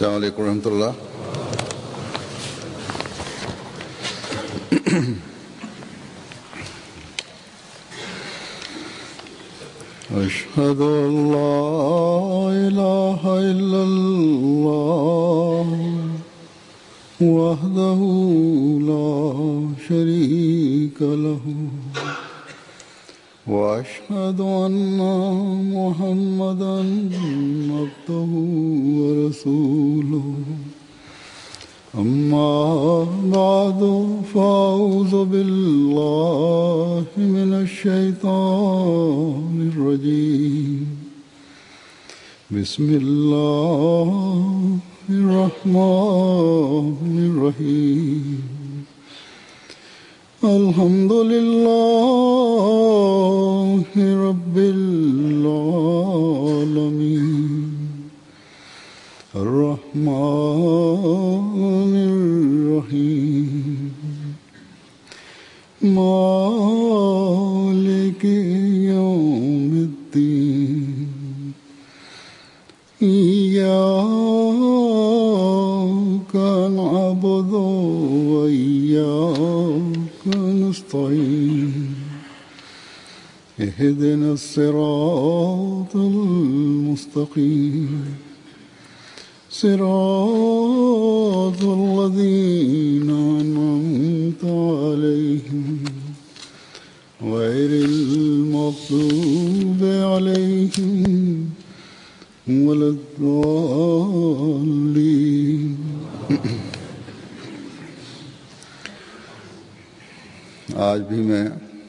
السلام عليكم ورحمة الله أشهد أن لا إله إلا الله وحده لا شريك له وأشهد أن محمدا عبده ورسوله أما بعد فأعوذ بالله من الشيطان الرجيم بسم الله الرحمن الرحيم الحمد لله رب العالمين الرحمن الرحيم مالك يوم الدين إياك نعبد وإياك نستعين اهدنا الصراط المستقيم صراط الذين أنعمت عليهم غير المغضوب عليهم ولا الضالين आज भी मैं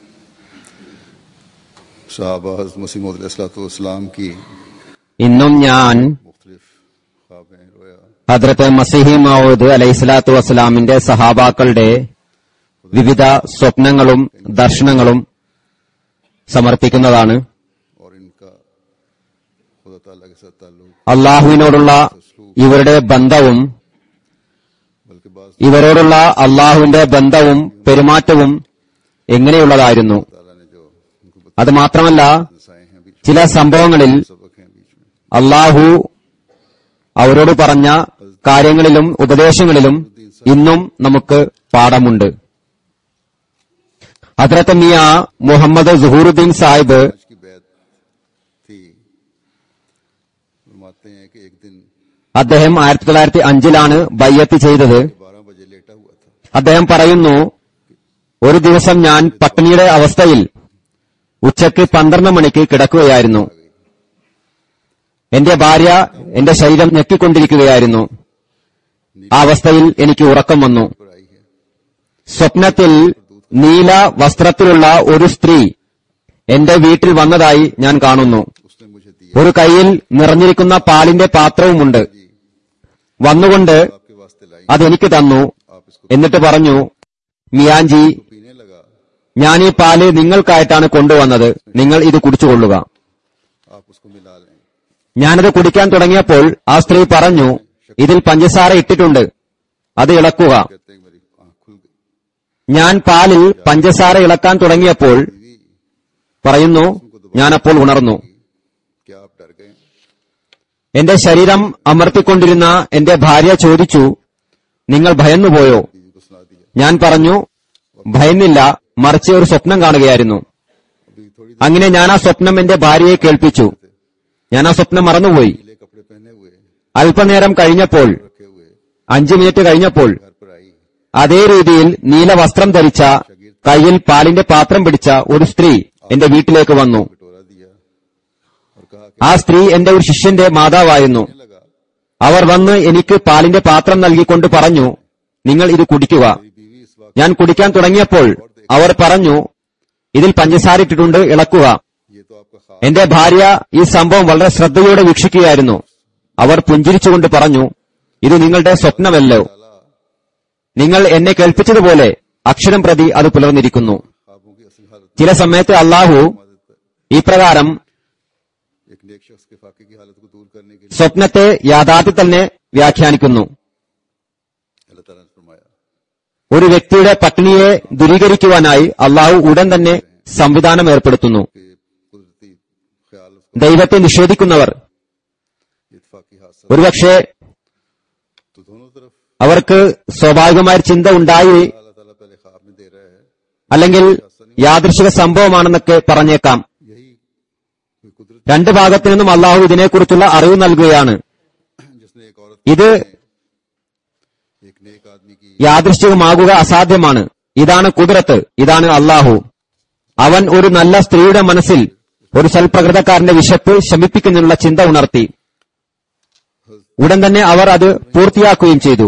साहबा हज़रत मसीह मसीम की ഇന്നും ഞാൻ मुख्तलिफ ख्वाबें रोया ഹദ്രത്ത് മസിഹി മൗദ് അലൈഹിസ്ലാത്തു വസ്സലാമിന്റെ സഹാബാക്കളുടെ വിവിധ സ്വപ്നങ്ങളും ദർശനങ്ങളും സമർപ്പിക്കുന്നതാണ് और इनका खुदा ताला के साथ ताल्लुक അള്ളാഹുവിനോടുള്ള ഇവരുടെ ബന്ധവും बल्कि बाज ഇവരോടുള്ള അള്ളാഹുവിന്റെ ബന്ധവും പെരുമാറ്റവും എങ്ങനെയുള്ളതായിരുന്നു ताला ने जो उनको അത് മാത്രമല്ല बताए हैं बीच ചില സംഭവങ്ങളിൽ में सबक हैं बीच में അള്ളാഹു അവരോട് പറഞ്ഞ കാര്യങ്ങളിലും ഉപദേശങ്ങളിലും ഇന്നും നമുക്ക് പാഠമുണ്ട് ഹദ്രത്ത് മിയ മുഹമ്മദ് സുഹൂറുദ്ദീൻ സാഹിബ് आज की बैत थी फरमाते हैं कि एक दिन അദ്ദേഹം ആയിരത്തി തൊള്ളായിരത്തി അഞ്ചിലാണ് ബയ്യത്ത് ചെയ്തത് बारह बजे लेटा हुआ था അദ്ദേഹം പറയുന്നു ഒരു ദിവസം ഞാൻ പട്ടിണിയുടെ അവസ്ഥയിൽ ഉച്ചയ്ക്ക് പന്ത്രണ്ട് മണിക്ക് കിടക്കുകയായിരുന്നു എന്റെ ഭാര്യ എന്റെ ശരീരം ഞെക്കിക്കൊണ്ടിരിക്കുകയായിരുന്നു ആ അവസ്ഥയിൽ എനിക്ക് ഉറക്കം വന്നു पर आई है സ്വപ്നത്തിൽ നീല വസ്ത്രത്തിലുള്ള ഒരു സ്ത്രീ എന്റെ വീട്ടിൽ വന്നതായി ഞാൻ കാണുന്നു उसने मुझे दिया ഒരു കൈയിൽ നിറഞ്ഞിരിക്കുന്ന പാലിന്റെ പാത്രവുമുണ്ട് വന്നുകൊണ്ട് आपके वास्ते लाई അതെനിക്ക് തന്നു आप इसको എന്നിട്ട് പറഞ്ഞു മിയാൻജി पीने लगा ഞാൻ ഈ പാല് നിങ്ങൾക്കായിട്ടാണ് കൊണ്ടുവന്നത് നിങ്ങൾ ഇത് കുടിച്ചുകൊള്ളുക आप उसको मिला लें ഞാനത് കുടിക്കാൻ തുടങ്ങിയപ്പോൾ ആ സ്ത്രീ പറഞ്ഞു ഇതിൽ പഞ്ചസാര ഇട്ടിട്ടുണ്ട് അത് ഇളക്കുക कहते हैं मेरी आंख खुल गई ഞാൻ പാലിൽ പഞ്ചസാര ഇളക്കാൻ തുടങ്ങിയപ്പോൾ പറയുന്നു ഞാനപ്പോൾ ഉണർന്നു क्या आप डर गए എന്റെ ശരീരം അമർത്തിക്കൊണ്ടിരുന്ന എന്റെ ഭാര്യ ചോദിച്ചു നിങ്ങൾ ഭയന്നുപോയോ बीवी को सुना दिया ഞാൻ പറഞ്ഞു ഭയന്നില്ല മറിച്ച് ഒരു സ്വപ്നം കാണുകയായിരുന്നു अभी थोड़ी അങ്ങനെ ഞാൻ ആ സ്വപ്നം എന്റെ ഭാര്യയെ കേൾപ്പിച്ചു ഞാൻ ആ സ്വപ്നം മറന്നുപോയി ढीले कपड़े पहने हुए അല്പനേരം കഴിഞ്ഞപ്പോൾ रखे हुए അഞ്ചു മിനിറ്റ് കഴിഞ്ഞപ്പോൾ घर पर आई അതേ രീതിയിൽ നീല വസ്ത്രം ധരിച്ച കയ്യിൽ പാലിന്റെ പാത്രം പിടിച്ച ഒരു സ്ത്രീ എന്റെ വീട്ടിലേക്ക് വന്നു कटोरा दिया और कहा कि ആ സ്ത്രീ എന്റെ ഒരു ശിഷ്യന്റെ മാതാവായിരുന്നു लगा അവർ വന്ന് എനിക്ക് പാലിന്റെ പാത്രം നൽകിക്കൊണ്ട് പറഞ്ഞു നിങ്ങൾ ഇത് കുടിക്കുക मेरी बीवी इस वक्त ഞാൻ കുടിക്കാൻ തുടങ്ങിയപ്പോൾ അവർ പറഞ്ഞു ഇതിൽ പഞ്ചസാര ഇട്ടിട്ടുണ്ട് ഇളക്കുക ये तो आपका खास എന്റെ ഭാര്യ ഈ സംഭവം വളരെ ശ്രദ്ധയോടെ വീക്ഷിക്കുകയായിരുന്നു അവർ പുഞ്ചിരിച്ചുകൊണ്ട് പറഞ്ഞു ഇത് നിങ്ങളുടെ സ്വപ്നമല്ലോ നിങ്ങൾ എന്നെ കേൾപ്പിച്ചതുപോലെ അക്ഷരം പ്രതി അത് പുലർന്നിരിക്കുന്നു ख्वाबों की असल हालत ചില സമയത്ത് അള്ളാഹു ഈ പ്രകാരം एक नेक शख्स के फाके की हालत को दूर करने के लिए സ്വപ്നത്തെ യാഥാർത്ഥ്യത്തിൽ തന്നെ വ്യാഖ്യാനിക്കുന്നു अल्लाह ताला ने फरमाया ഒരു വ്യക്തിയുടെ പട്ടിണിയെ ദൂരീകരിക്കുവാനായി അള്ളാഹു ഉടൻ തന്നെ സംവിധാനം ഏർപ്പെടുത്തുന്നു कि कुदरती ख्याल उसको ദൈവത്തെ നിഷേധിക്കുന്നവർ इतफाकी हादसा ഒരുപക്ഷെ तो दोनों तरफ അവർക്ക് സ്വാഭാവികമായ ഒരു ചിന്ത ഉണ്ടായി अल्लाह ताला पहले ख्वाब में दे रहा है അല്ലെങ്കിൽ യാദൃശിക സംഭവമാണെന്നൊക്കെ പറഞ്ഞേക്കാം यही कोई कुदरत രണ്ട് ഭാഗത്തു നിന്നും അള്ളാഹു ഇതിനെക്കുറിച്ചുള്ള അറിവ് നൽകുകയാണ് जिसने एक औरत ഇത് एक नेक आदमी की യാദൃശ്ചികമാകുക അസാധ്യമാണ് ഇതാണ് കുതിരത്ത് ഇതാണ് അള്ളാഹു അവൻ ഒരു നല്ല സ്ത്രീയുടെ മനസ്സിൽ ഒരു സൽപ്രകൃതക്കാരന്റെ വിശപ്പ് ശമിപ്പിക്കുന്നതിനുള്ള ചിന്ത ഉണർത്തി ഉടൻ തന്നെ അവർ അത് പൂർത്തിയാക്കുകയും ചെയ്തു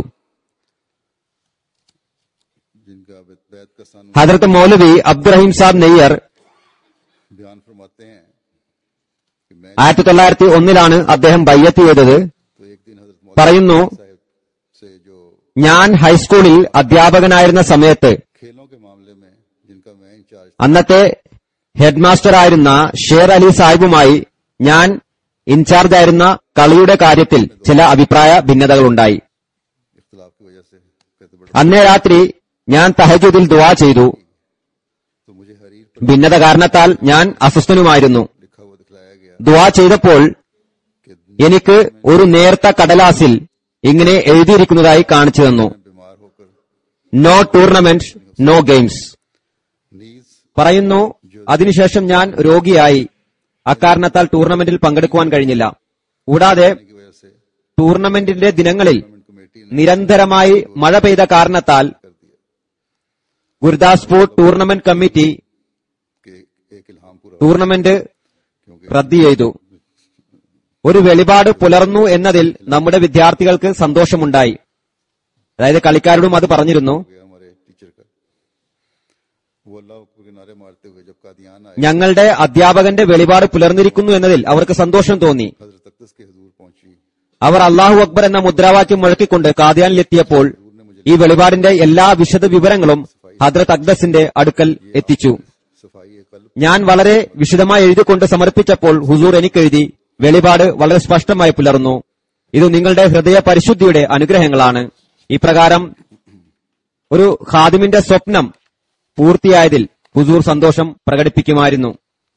जिनका बैत का सन ഹജറത്ത് മൗലവി അബ്ദുറഹീം സാബ് നെയ്യർ बयान फरमाते हैं कि मैं ആയിരത്തി തൊള്ളായിരത്തി ഒന്നിലാണ് അദ്ദേഹം ബയ്യത്ത് ചെയ്തത് तो एक दिन हजरत मौलाना പറയുന്നു साहब से जो ഞാൻ ഹൈസ്കൂളിൽ അധ്യാപകനായിരുന്ന സമയത്ത് खेलों के मामले में जिनका मैं इंचार्ज അന്നത്തെ ഹെഡ് മാസ്റ്റർ ആയിരുന്ന ഷേർ അലി സാഹിബുമായി ഞാൻ ഇൻചാർജ് ആയിരുന്ന കളിയുടെ കാര്യത്തിൽ ചില അഭിപ്രായ ഭിന്നതകളുണ്ടായി इख्तलाफ की वजह से कहते बड़े അന്നേ രാത്രി ഞാൻ തഹജുദിൽ ദുവാ ചെയ്തു तो मुझे हरीर पर ഭിന്നത കാരണത്താൽ ഞാൻ അസ്വസ്ഥനുമായിരുന്നു लिखा हुआ दिखलाया गया ദുവാ ചെയ്തപ്പോൾ कि എനിക്ക് ഒരു നേർത്ത കടലാസിൽ ഇങ്ങനെ എഴുതിയിരിക്കുന്നതായി കാണിച്ചു തന്നു मैं बीमार होकर നോ ടൂർണമെന്റ് നോ ഗെയിംസ് नीज പറയുന്നു അതിനുശേഷം ഞാൻ രോഗിയായി അക്കാരണത്താൽ ടൂർണമെന്റിൽ പങ്കെടുക്കുവാൻ കഴിഞ്ഞില്ല കൂടാതെ की वजह से ടൂർണമെന്റിന്റെ ദിനങ്ങളിൽ गवर्नमेंट कमेटी ने നിരന്തരമായി മഴ പെയ്ത കാരണത്താൽ कर दिया ഗുരുദാസ്പൂർ ടൂർണമെന്റ് കമ്മിറ്റി कि एक इल्हाम पूरा ടൂർണമെന്റ് क्योंकि റദ്ദ് ചെയ്തു ഒരു വെളിപാട് പുലർന്നു എന്നതിൽ നമ്മുടെ വിദ്യാർത്ഥികൾക്ക് സന്തോഷമുണ്ടായി അതായത് കളിക്കാരോടും അത് പറഞ്ഞിരുന്നു हो गया हमारे टीचर का वो अल्लाह को किनारे मारते हुए जब कादियान आए ഞങ്ങളുടെ അധ്യാപകന്റെ വെളിപാട് പുലർന്നിരിക്കുന്നു എന്നതിൽ അവർക്ക് സന്തോഷം തോന്നി हजरत अक्दस के हजूर पहुंची അവർ അള്ളാഹു അക്ബർ എന്ന മുദ്രാവാക്യം മുഴക്കിക്കൊണ്ട് കാദിയാനിലെത്തിയപ്പോൾ ഈ വെളിപാടിന്റെ എല്ലാ വിശദ വിവരങ്ങളും ഹദ്രത്ത് അക്ദസിന്റെ അടുക്കൽ എത്തിച്ചു सफाई कल्ब ഞാൻ വളരെ വിശദമായി എഴുതിക്കൊണ്ട് സമർപ്പിച്ചപ്പോൾ ഹുസൂർ എനിക്കെഴുതി വെളിപാട് വളരെ സ്പഷ്ടമായി പുലർന്നു ഇത് നിങ്ങളുടെ ഹൃദയ പരിശുദ്ധിയുടെ അനുഗ്രഹങ്ങളാണ് ഇപ്രകാരം ഒരു ഖാദിമിന്റെ സ്വപ്നം പൂർത്തിയായതിൽ ഹുസൂർ സന്തോഷം പ്രകടിപ്പിക്കുമായിരുന്നു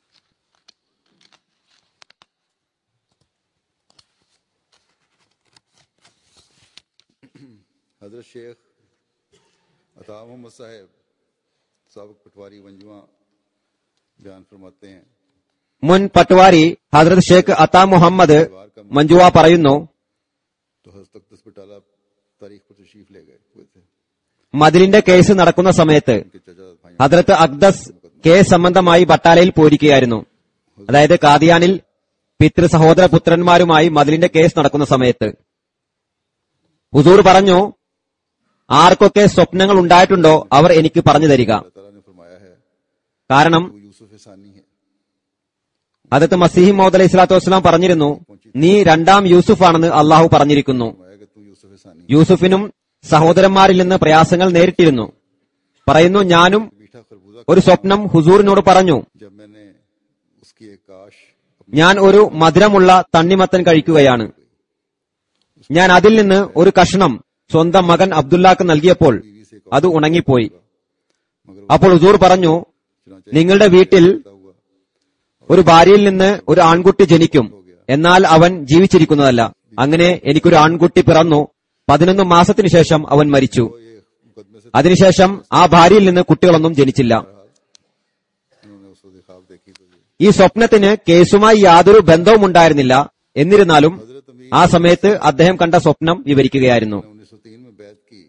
हजरत शेख अता मोहम्मद साहब सबक पटवारी वंजुआ बयान फरमाते हैं മുൻ പട്വാരി ഹജ്രത് ഷേഖ് അത്ത മുഹമ്മദ് മഞ്ജുവ പറയുന്നു तो हजरत अक्दस बटाला तारीख पर तशरीफ ले गए हुए थे മതിലിന്റെ കേസ് നടക്കുന്ന സമയത്ത് उनके चचा भाई ഹദ്രത്ത് അക്ദസ് കേസ് സംബന്ധമായി ബട്ടാലയിൽ പോയിരിക്കുകയായിരുന്നു അതായത് കാദിയാനിൽ പിതൃ സഹോദര പുത്രന്മാരുമായി മതിലിന്റെ കേസ് നടക്കുന്ന സമയത്ത് ഹുസൂർ പറഞ്ഞു ആർക്കൊക്കെ സ്വപ്നങ്ങൾ ഉണ്ടായിട്ടുണ്ടോ അവർ എനിക്ക് പറഞ്ഞു തരിക अल्लाह ताला ने फरमाया है കാരണം वो यूसुफ सानी है അതത്ത് മസീഹി മോദ് അലൈഹി സ്വലാത്തു വസ്സലാം പറഞ്ഞിരുന്നു നീ രണ്ടാം യൂസുഫ് ആണെന്ന് അള്ളാഹു പറഞ്ഞിരിക്കുന്നു फरमाया कि तू यूसुफ सानी യൂസുഫിനും സഹോദരന്മാരിൽ നിന്ന് പ്രയാസങ്ങൾ നേരിട്ടിരുന്നു പറയുന്നു ഞാനും मीठा खरबूजा ഒരു സ്വപ്നം ഹുസൂറിനോട് പറഞ്ഞു जब मैंने उसकी एक काश ഞാൻ ഒരു മധുരമുള്ള തണ്ണിമത്തൻ കഴിക്കുകയാണ് ഞാൻ അതിൽ നിന്ന് ഒരു കഷ്ണം സ്വന്തം മകൻ അബ്ദുല്ലാക്ക് നൽകിയപ്പോൾ അത് ഉണങ്ങിപ്പോയി मगर അപ്പോൾ ഹുസൂർ പറഞ്ഞു चुनाचे നിങ്ങളുടെ വീട്ടിൽ हुआ ഒരു ഭാര്യയിൽ നിന്ന് ഒരു ആൺകുട്ടി ജനിക്കും എന്നാൽ അവൻ ജീവിച്ചിരിക്കുന്നതല്ല അങ്ങനെ എനിക്കൊരു ആൺകുട്ടി പിറന്നു പതിനൊന്ന് മാസത്തിനു ശേഷം അവൻ മരിച്ചു तो ये मुकदमे से അതിനുശേഷം ആ ഭാര്യയിൽ നിന്ന് കുട്ടികളൊന്നും ജനിച്ചില്ല उन्होंने उस वक्त ख्वाब देखी तो ये ഈ സ്വപ്നത്തിന് കേസുമായി യാതൊരു ബന്ധവും ഉണ്ടായിരുന്നില്ല എന്നിരുന്നാലും हजरत अमीर ആ സമയത്ത് അദ്ദേഹം കണ്ട സ്വപ്നം വിവരിക്കുകയായിരുന്നു ने उन्नीस सौ तीन में बैत की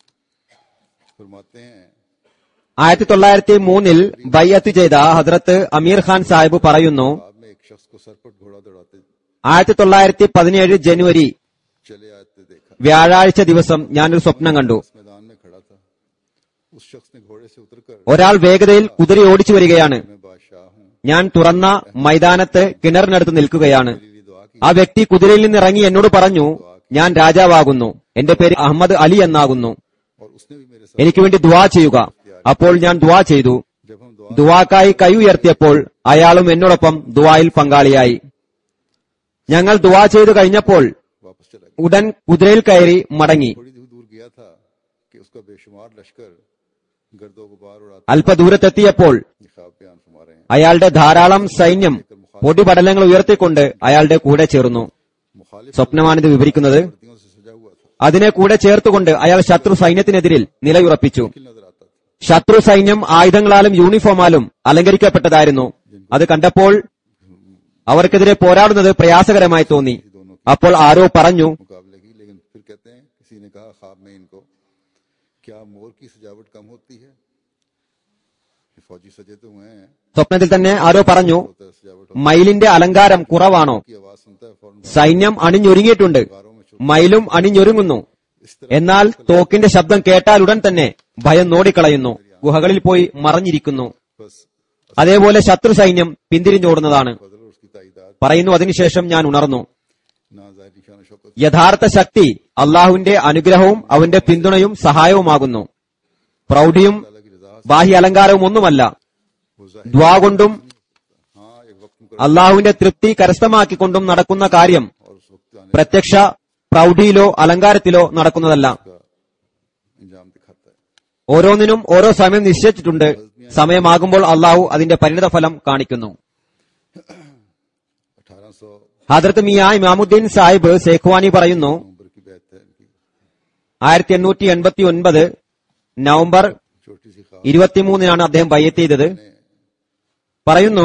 फरमाते हैं ആയിരത്തി തൊള്ളായിരത്തി മൂന്നിൽ ബയ്യത്ത് ചെയ്ത ഹദ്രത്ത് അമീർ ഖാൻ സാഹിബ് പറയുന്നു ख्वाब में एक शख्स को सर पर घोड़ा दौड़ाते ആയിരത്തി തൊള്ളായിരത്തി പതിനേഴ് ജനുവരി चले आते देखा വ്യാഴാഴ്ച ദിവസം ഞാനൊരു സ്വപ്നം കണ്ടു इस मैदान में खड़ा था उस शख्स ने घोड़े से उतरकर ഒരാൾ വേഗതയിൽ കുതിര ഓടിച്ചു വരികയാണ് मैं बादशाह हूँ ഞാൻ തുറന്ന മൈതാനത്ത് കിണറിനടുത്ത് നിൽക്കുകയാണ് मेरे लिए दुआ की ആ വ്യക്തി കുതിരയിൽ നിന്ന് ഇറങ്ങി എന്നോട് പറഞ്ഞു ഞാൻ രാജാവാകുന്നു എന്റെ പേര് അഹമ്മദ് അലി എന്നാകുന്നു और उसने भी मेरे साथ എനിക്ക് വേണ്ടി ദുവാ ചെയ്യുക അപ്പോൾ ഞാൻ ദുവാ ചെയ്തു जब हम दुआ ദുവാക്കായി കൈ ഉയർത്തിയപ്പോൾ അയാളും എന്നോടൊപ്പം ദുവായിൽ പങ്കാളിയായി ഞങ്ങൾ ദുവാ ചെയ്തു കഴിഞ്ഞപ്പോൾ वापस चला गया ഉടൻ കുതിരയിൽ കയറി മടങ്ങി थोड़ी दूर दूर गया था कि उसका बेशुमार लश्कर गर्दो गुबार उड़ाता അല്പദൂരത്തെത്തിയപ്പോൾ ये ख्वाब बयान फरमा रहे हैं അയാളുടെ ധാരാളം സൈന്യം പൊടിപടലങ്ങൾ ഉയർത്തിക്കൊണ്ട് അയാളുടെ കൂടെ ചേർന്നു मुखालिफ സ്വപ്നമാണിത് വിവരിക്കുന്നത് वर्दियों से सजा हुआ था അതിനെ കൂടെ ചേർത്തുകൊണ്ട് അയാൾ ശത്രു സൈന്യത്തിനെതിരിൽ നിലയുറപ്പിച്ചു मुश्किल नजर आता था ശത്രു സൈന്യം ആയുധങ്ങളാലും യൂണിഫോമാലും അലങ്കരിക്കപ്പെട്ടതായിരുന്നു അത് കണ്ടപ്പോൾ അവർക്കെതിരെ പോരാടുന്നത് പ്രയാസകരമായി തോന്നി അപ്പോൾ ആരോ പറഞ്ഞു मुकाबले की लेकिन फिर कहते हैं किसी ने कहा ख्वाब में इनको क्या मोर की सजावट कम होती है ये फौजी सजे तो हुए हैं സ്വപ്നത്തിൽ തന്നെ ആരോ പറഞ്ഞു होता है सजावट മയിലിന്റെ അലങ്കാരം കുറവാണോ की आवाज सुनता है फौरन സൈന്യം അണിഞ്ഞൊരുങ്ങിയിട്ടുണ്ട് गारों में छुप മയിലും അണിഞ്ഞൊരുങ്ങുന്നു इस तरह എന്നാൽ തോക്കിന്റെ ശബ്ദം കേട്ടാൽ ഉടൻ തന്നെ ഭയം നോടിക്കളയുന്നു ഗുഹകളിൽ പോയി മറഞ്ഞിരിക്കുന്നു बस അതേപോലെ ശത്രു സൈന്യം പിന്തിരിഞ്ഞോടുന്നതാണ് फजल और उसकी ताइदाद പറയുന്നു അതിനുശേഷം ഞാൻ ഉണർന്നു ना जाहिर शान शौकत യഥാർത്ഥ ശക്തി അള്ളാഹുവിന്റെ അനുഗ്രഹവും അവന്റെ പിന്തുണയും സഹായവുമാകുന്നു പ്രൗഢിയും अल्लाह की रजा ബാഹ്യ അലങ്കാരവും ഒന്നുമല്ല वो जाहिर ദ്വാ കൊണ്ടും हाँ एक वक्त मुकर അള്ളാഹുവിന്റെ തൃപ്തി കരസ്ഥമാക്കിക്കൊണ്ടും നടക്കുന്ന കാര്യം और उस वक्त आने പ്രത്യക്ഷ പ്രൗഢിയിലോ അലങ്കാരത്തിലോ നടക്കുന്നതല്ല का इंजाम दिखाता है ഓരോന്നിനും ഓരോ സമയം നിശ്ചയിച്ചിട്ടുണ്ട് സമയമാകുമ്പോൾ അള്ളാഹു അതിന്റെ പരിണിത ഫലം കാണിക്കുന്നു अठारह सौ ഹദ്രത്ത് മിയ ഇമാമുദ്ദീൻ സാഹിബ് സേഖ്വാനി പറയുന്നു नवंबर की बैत है इनकी ആയിരത്തി എണ്ണൂറ്റി എൺപത്തി ഒൻപത് നവംബർ छोटी सी खास ഇരുപത്തിമൂന്നിനാണ് അദ്ദേഹം ബയ്യത്ത് ചെയ്തത് പറയുന്നു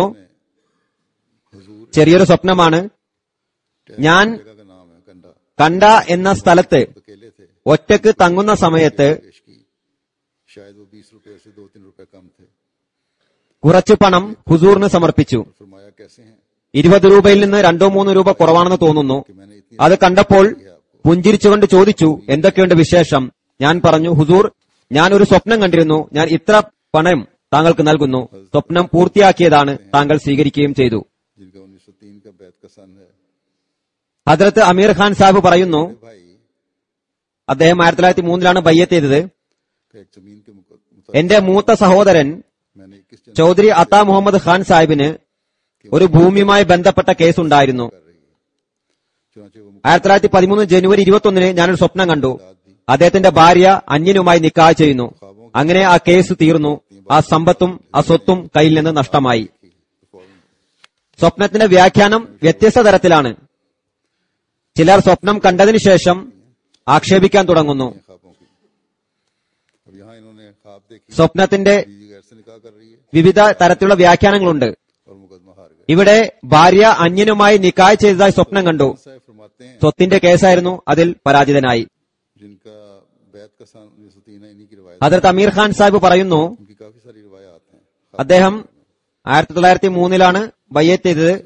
हजूर ചെറിയൊരു സ്വപ്നമാണ് ഞാൻ जगह का नाम है कंडा കണ്ട എന്ന സ്ഥലത്ത് अकेले थे ഒറ്റക്ക് തങ്ങുന്ന സമയത്ത് पेश की शायद वो बीस रुपए से दो तीन रुपए कम थे കുറച്ചു പണം ഹുസൂറിന് സമർപ്പിച്ചു फरमाया कैसे हैं ഇരുപത് രൂപയിൽ നിന്ന് രണ്ടോ മൂന്നോ രൂപ കുറവാണെന്ന് തോന്നുന്നു कि मैंने इतनी അത് കണ്ടപ്പോൾ പുഞ്ചിരിച്ചുകൊണ്ട് ചോദിച്ചു എന്തൊക്കെയുണ്ട് വിശേഷം ഞാൻ പറഞ്ഞു ഹുസൂർ ഞാൻ ഒരു സ്വപ്നം കണ്ടിരുന്നു ഞാൻ ഇത്ര പണം താങ്കൾക്ക് നൽകുന്നു സ്വപ്നം പൂർത്തിയാക്കിയതാണ് താങ്കൾ സ്വീകരിക്കുകയും ചെയ്തു जिनका उन्नीस सौ तीन का बैत का सन है ഹദ്രത്ത് അമീർ ഖാൻ സാഹിബ് പറയുന്നു भाई അദ്ദേഹം ആയിരത്തി തൊള്ളായിരത്തി മൂന്നിലാണ് ബയ്യത്ത് ചെയ്തത് का एक जमीन के मुक- मुताबिक എന്റെ മൂത്ത സഹോദരൻ मैंने इक्कीस जन ചൗധരി അത്ത മുഹമ്മദ് ഖാൻ സാഹിബിന് ഒരു ഭൂമിയുമായി ബന്ധപ്പെട്ട കേസ് ഉണ്ടായിരുന്നു कर रही है चुनाचे वो ആയിരത്തി തൊള്ളായിരത്തി പതിമൂന്ന് ജനുവരി ഇരുപത്തൊന്നിന് ഞാനൊരു സ്വപ്നം കണ്ടു അദ്ദേഹത്തിന്റെ ഭാര്യ അന്യനുമായി നിക്കാഹ് ചെയ്യുന്നു അങ്ങനെ ആ കേസ് തീർന്നു ആ സമ്പത്തും ആ സ്വത്തും കയ്യിൽ നിന്ന് നഷ്ടമായി സ്വപ്നത്തിന്റെ വ്യാഖ്യാനം വ്യത്യസ്ത തരത്തിലാണ് ചിലർ സ്വപ്നം കണ്ടതിനു ശേഷം ആക്ഷേപിക്കാൻ തുടങ്ങുന്നു ख्वाबों की अब यहाँ इन्होंने ख्वाब देखी സ്വപ്നത്തിന്റെ बीवी गैर से निकाह कर रही है വിവിധ തരത്തിലുള്ള വ്യാഖ്യാനങ്ങളുണ്ട് और मुकदमा हार गए ഇവിടെ ഭാര്യ അന്യനുമായി നിക്കായ് ചെയ്തതായി സ്വപ്നം കണ്ടു साहब फरमाते हैं സ്വത്തിന്റെ കേസായിരുന്നു അതിൽ പരാജിതനായി जिनका बैत का सन उन्नीस सौ तीन है इन्हीं की रिवायत ഹജറത്ത് അമീർ ഖാൻ സാഹിബ് പറയുന്നു उनकी काफी सारी रिवायात हैं അദ്ദേഹം ആയിരത്തി തൊള്ളായിരത്തി മൂന്നിലാണ് ബയ്യത്ത് ചെയ്തത്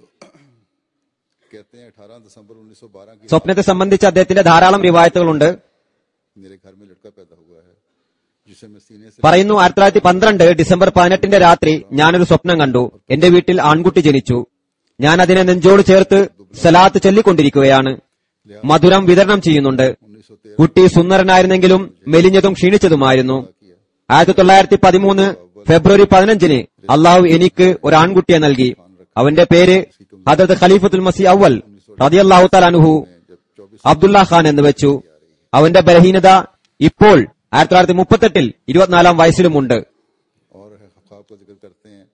कहते हैं अठारह दिसंबर उन्नीस सौ बारह की സ്വപ്നത്തെ സംബന്ധിച്ച് അദ്ദേഹത്തിന്റെ ധാരാളം റിവായത്തുകളുണ്ട് मेरे घर में लड़का पैदा हुआ है जिसे मैं सीने से പറയുന്നു ആയിരത്തി തൊള്ളായിരത്തി പന്ത്രണ്ട് ഡിസംബർ പതിനെട്ടിന്റെ രാത്രി ഞാനൊരു സ്വപ്നം കണ്ടു എന്റെ വീട്ടിൽ ആൺകുട്ടി ജനിച്ചു ഞാൻ അതിനെ നെഞ്ചോട് ചേർത്ത് സലാത്ത് ചൊല്ലിക്കൊണ്ടിരിക്കുകയാണ് മധുരം വിതരണം ചെയ്യുന്നുണ്ട് उन्नीस सौ तेरह കുട്ടി സുന്ദരനായിരുന്നെങ്കിലും മെലിഞ്ഞതും ക്ഷീണിച്ചതുമായിരുന്നു ആയിരത്തി തൊള്ളായിരത്തി പതിമൂന്ന് ഫെബ്രുവരി പതിനഞ്ചിന് അള്ളാഹു എനിക്ക് ഒരു ആൺകുട്ടിയെ നൽകി അവന്റെ പേര് ഹദത്ത് ഖലീഫത്തുൽ മസി അവൽ റതിയല്ലാഹു തലാനുഹു जब चौबीस അബ്ദുള്ള ഖാൻ എന്ന് വെച്ചു അവന്റെ ബലഹീനത ഇപ്പോൾ ആയിരത്തി തൊള്ളായിരത്തി മുപ്പത്തെട്ടിൽ ഇരുപത്തിനാലാം വയസ്സിലുമുണ്ട് और है ख्वाब का जिक्र करते हैं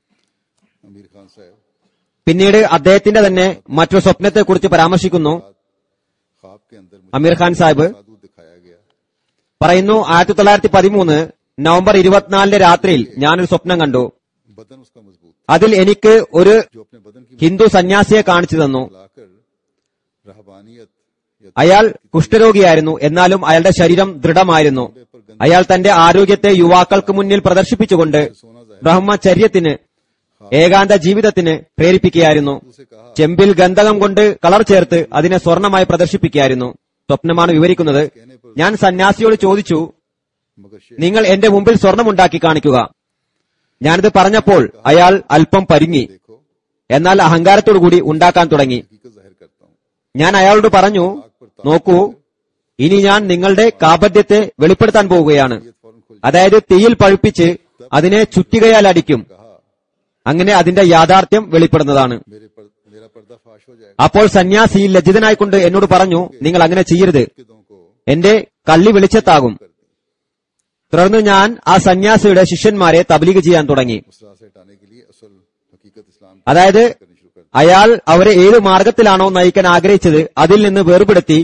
अमीर खान साहब പിന്നീട് അദ്ദേഹത്തിന്റെ തന്നെ മറ്റൊരു സ്വപ്നത്തെക്കുറിച്ച് പരാമർശിക്കുന്നു ख्वाब के अंदर मुझे അമീർ ഖാൻ സാഹിബ് साधु दिखाया गया പറയുന്നു ആയിരത്തി തൊള്ളായിരത്തി പതിമൂന്ന് നവംബർ ഇരുപത്തിനാലിന്റെ രാത്രിയിൽ ഞാനൊരു സ്വപ്നം കണ്ടു बदन उसका मजबूत അതിൽ എനിക്ക് ഒരു जो अपने बदन की ഹിന്ദു സന്യാസിയെ കാണിച്ചു തന്നു लाकर रहबानियत या അയാൾ കുഷ്ഠരോഗിയായിരുന്നു എന്നാലും അയാളുടെ ശരീരം ദൃഢമായിരുന്നു അയാൾ തന്റെ ആരോഗ്യത്തെ യുവാക്കൾക്ക് മുന്നിൽ പ്രദർശിപ്പിച്ചുകൊണ്ട് ബ്രഹ്മചര്യത്തിന് ഏകാന്ത ജീവിതത്തിന് പ്രേരിപ്പിക്കുകയായിരുന്നു उसे कहा ചെമ്പിൽ ഗന്ധകം കൊണ്ട് കളർ ചേർത്ത് അതിനെ സ്വർണമായി പ്രദർശിപ്പിക്കുകയായിരുന്നു സ്വപ്നമാണ് വിവരിക്കുന്നത് ഞാൻ സന്യാസിയോട് ചോദിച്ചു मगर शेख നിങ്ങൾ എന്റെ മുമ്പിൽ സ്വർണമുണ്ടാക്കി കാണിക്കുക ഞാനിത് പറഞ്ഞപ്പോൾ അയാൾ അല്പം പരുങ്ങി देखो എന്നാൽ അഹങ്കാരത്തോടുകൂടി ഉണ്ടാക്കാൻ തുടങ്ങി हकीकत जाहिर करता हूँ ഞാൻ അയാളോട് പറഞ്ഞു നോക്കൂ ഇനി ഞാൻ നിങ്ങളുടെ കാപദ്യത്തെ വെളിപ്പെടുത്താൻ പോവുകയാണ് ये फौरन खुल അതായത് തീയിൽ പഴുപ്പിച്ച് അതിനെ ചുറ്റികയാൽ അടിക്കും कहा അങ്ങനെ അതിന്റെ യാഥാർത്ഥ്യം വെളിപ്പെടുന്നതാണ് मेरे पर, मेरा पर्दा फाश हो जाएगा അപ്പോൾ സന്യാസി ലജ്ജിതനായിക്കൊണ്ട് എന്നോട് പറഞ്ഞു നിങ്ങൾ അങ്ങനെ ചെയ്യരുത് किदों को എന്റെ കള്ളി വെളിച്ചത്താകും തുടർന്ന് ഞാൻ ആ സന്യാസിയുടെ ശിഷ്യന്മാരെ തബ്ലീഗ് ചെയ്യാൻ തുടങ്ങി उस राह से हटाने के लिए असल हकीकत इस्लाम की അതായത് करनी शुरू कर दी അയാൾ അവരെ ഏത് മാർഗത്തിലാണോ നയിക്കാൻ ആഗ്രഹിച്ചത് അതിൽ നിന്ന് വേർപെടുത്തി फर्ज किया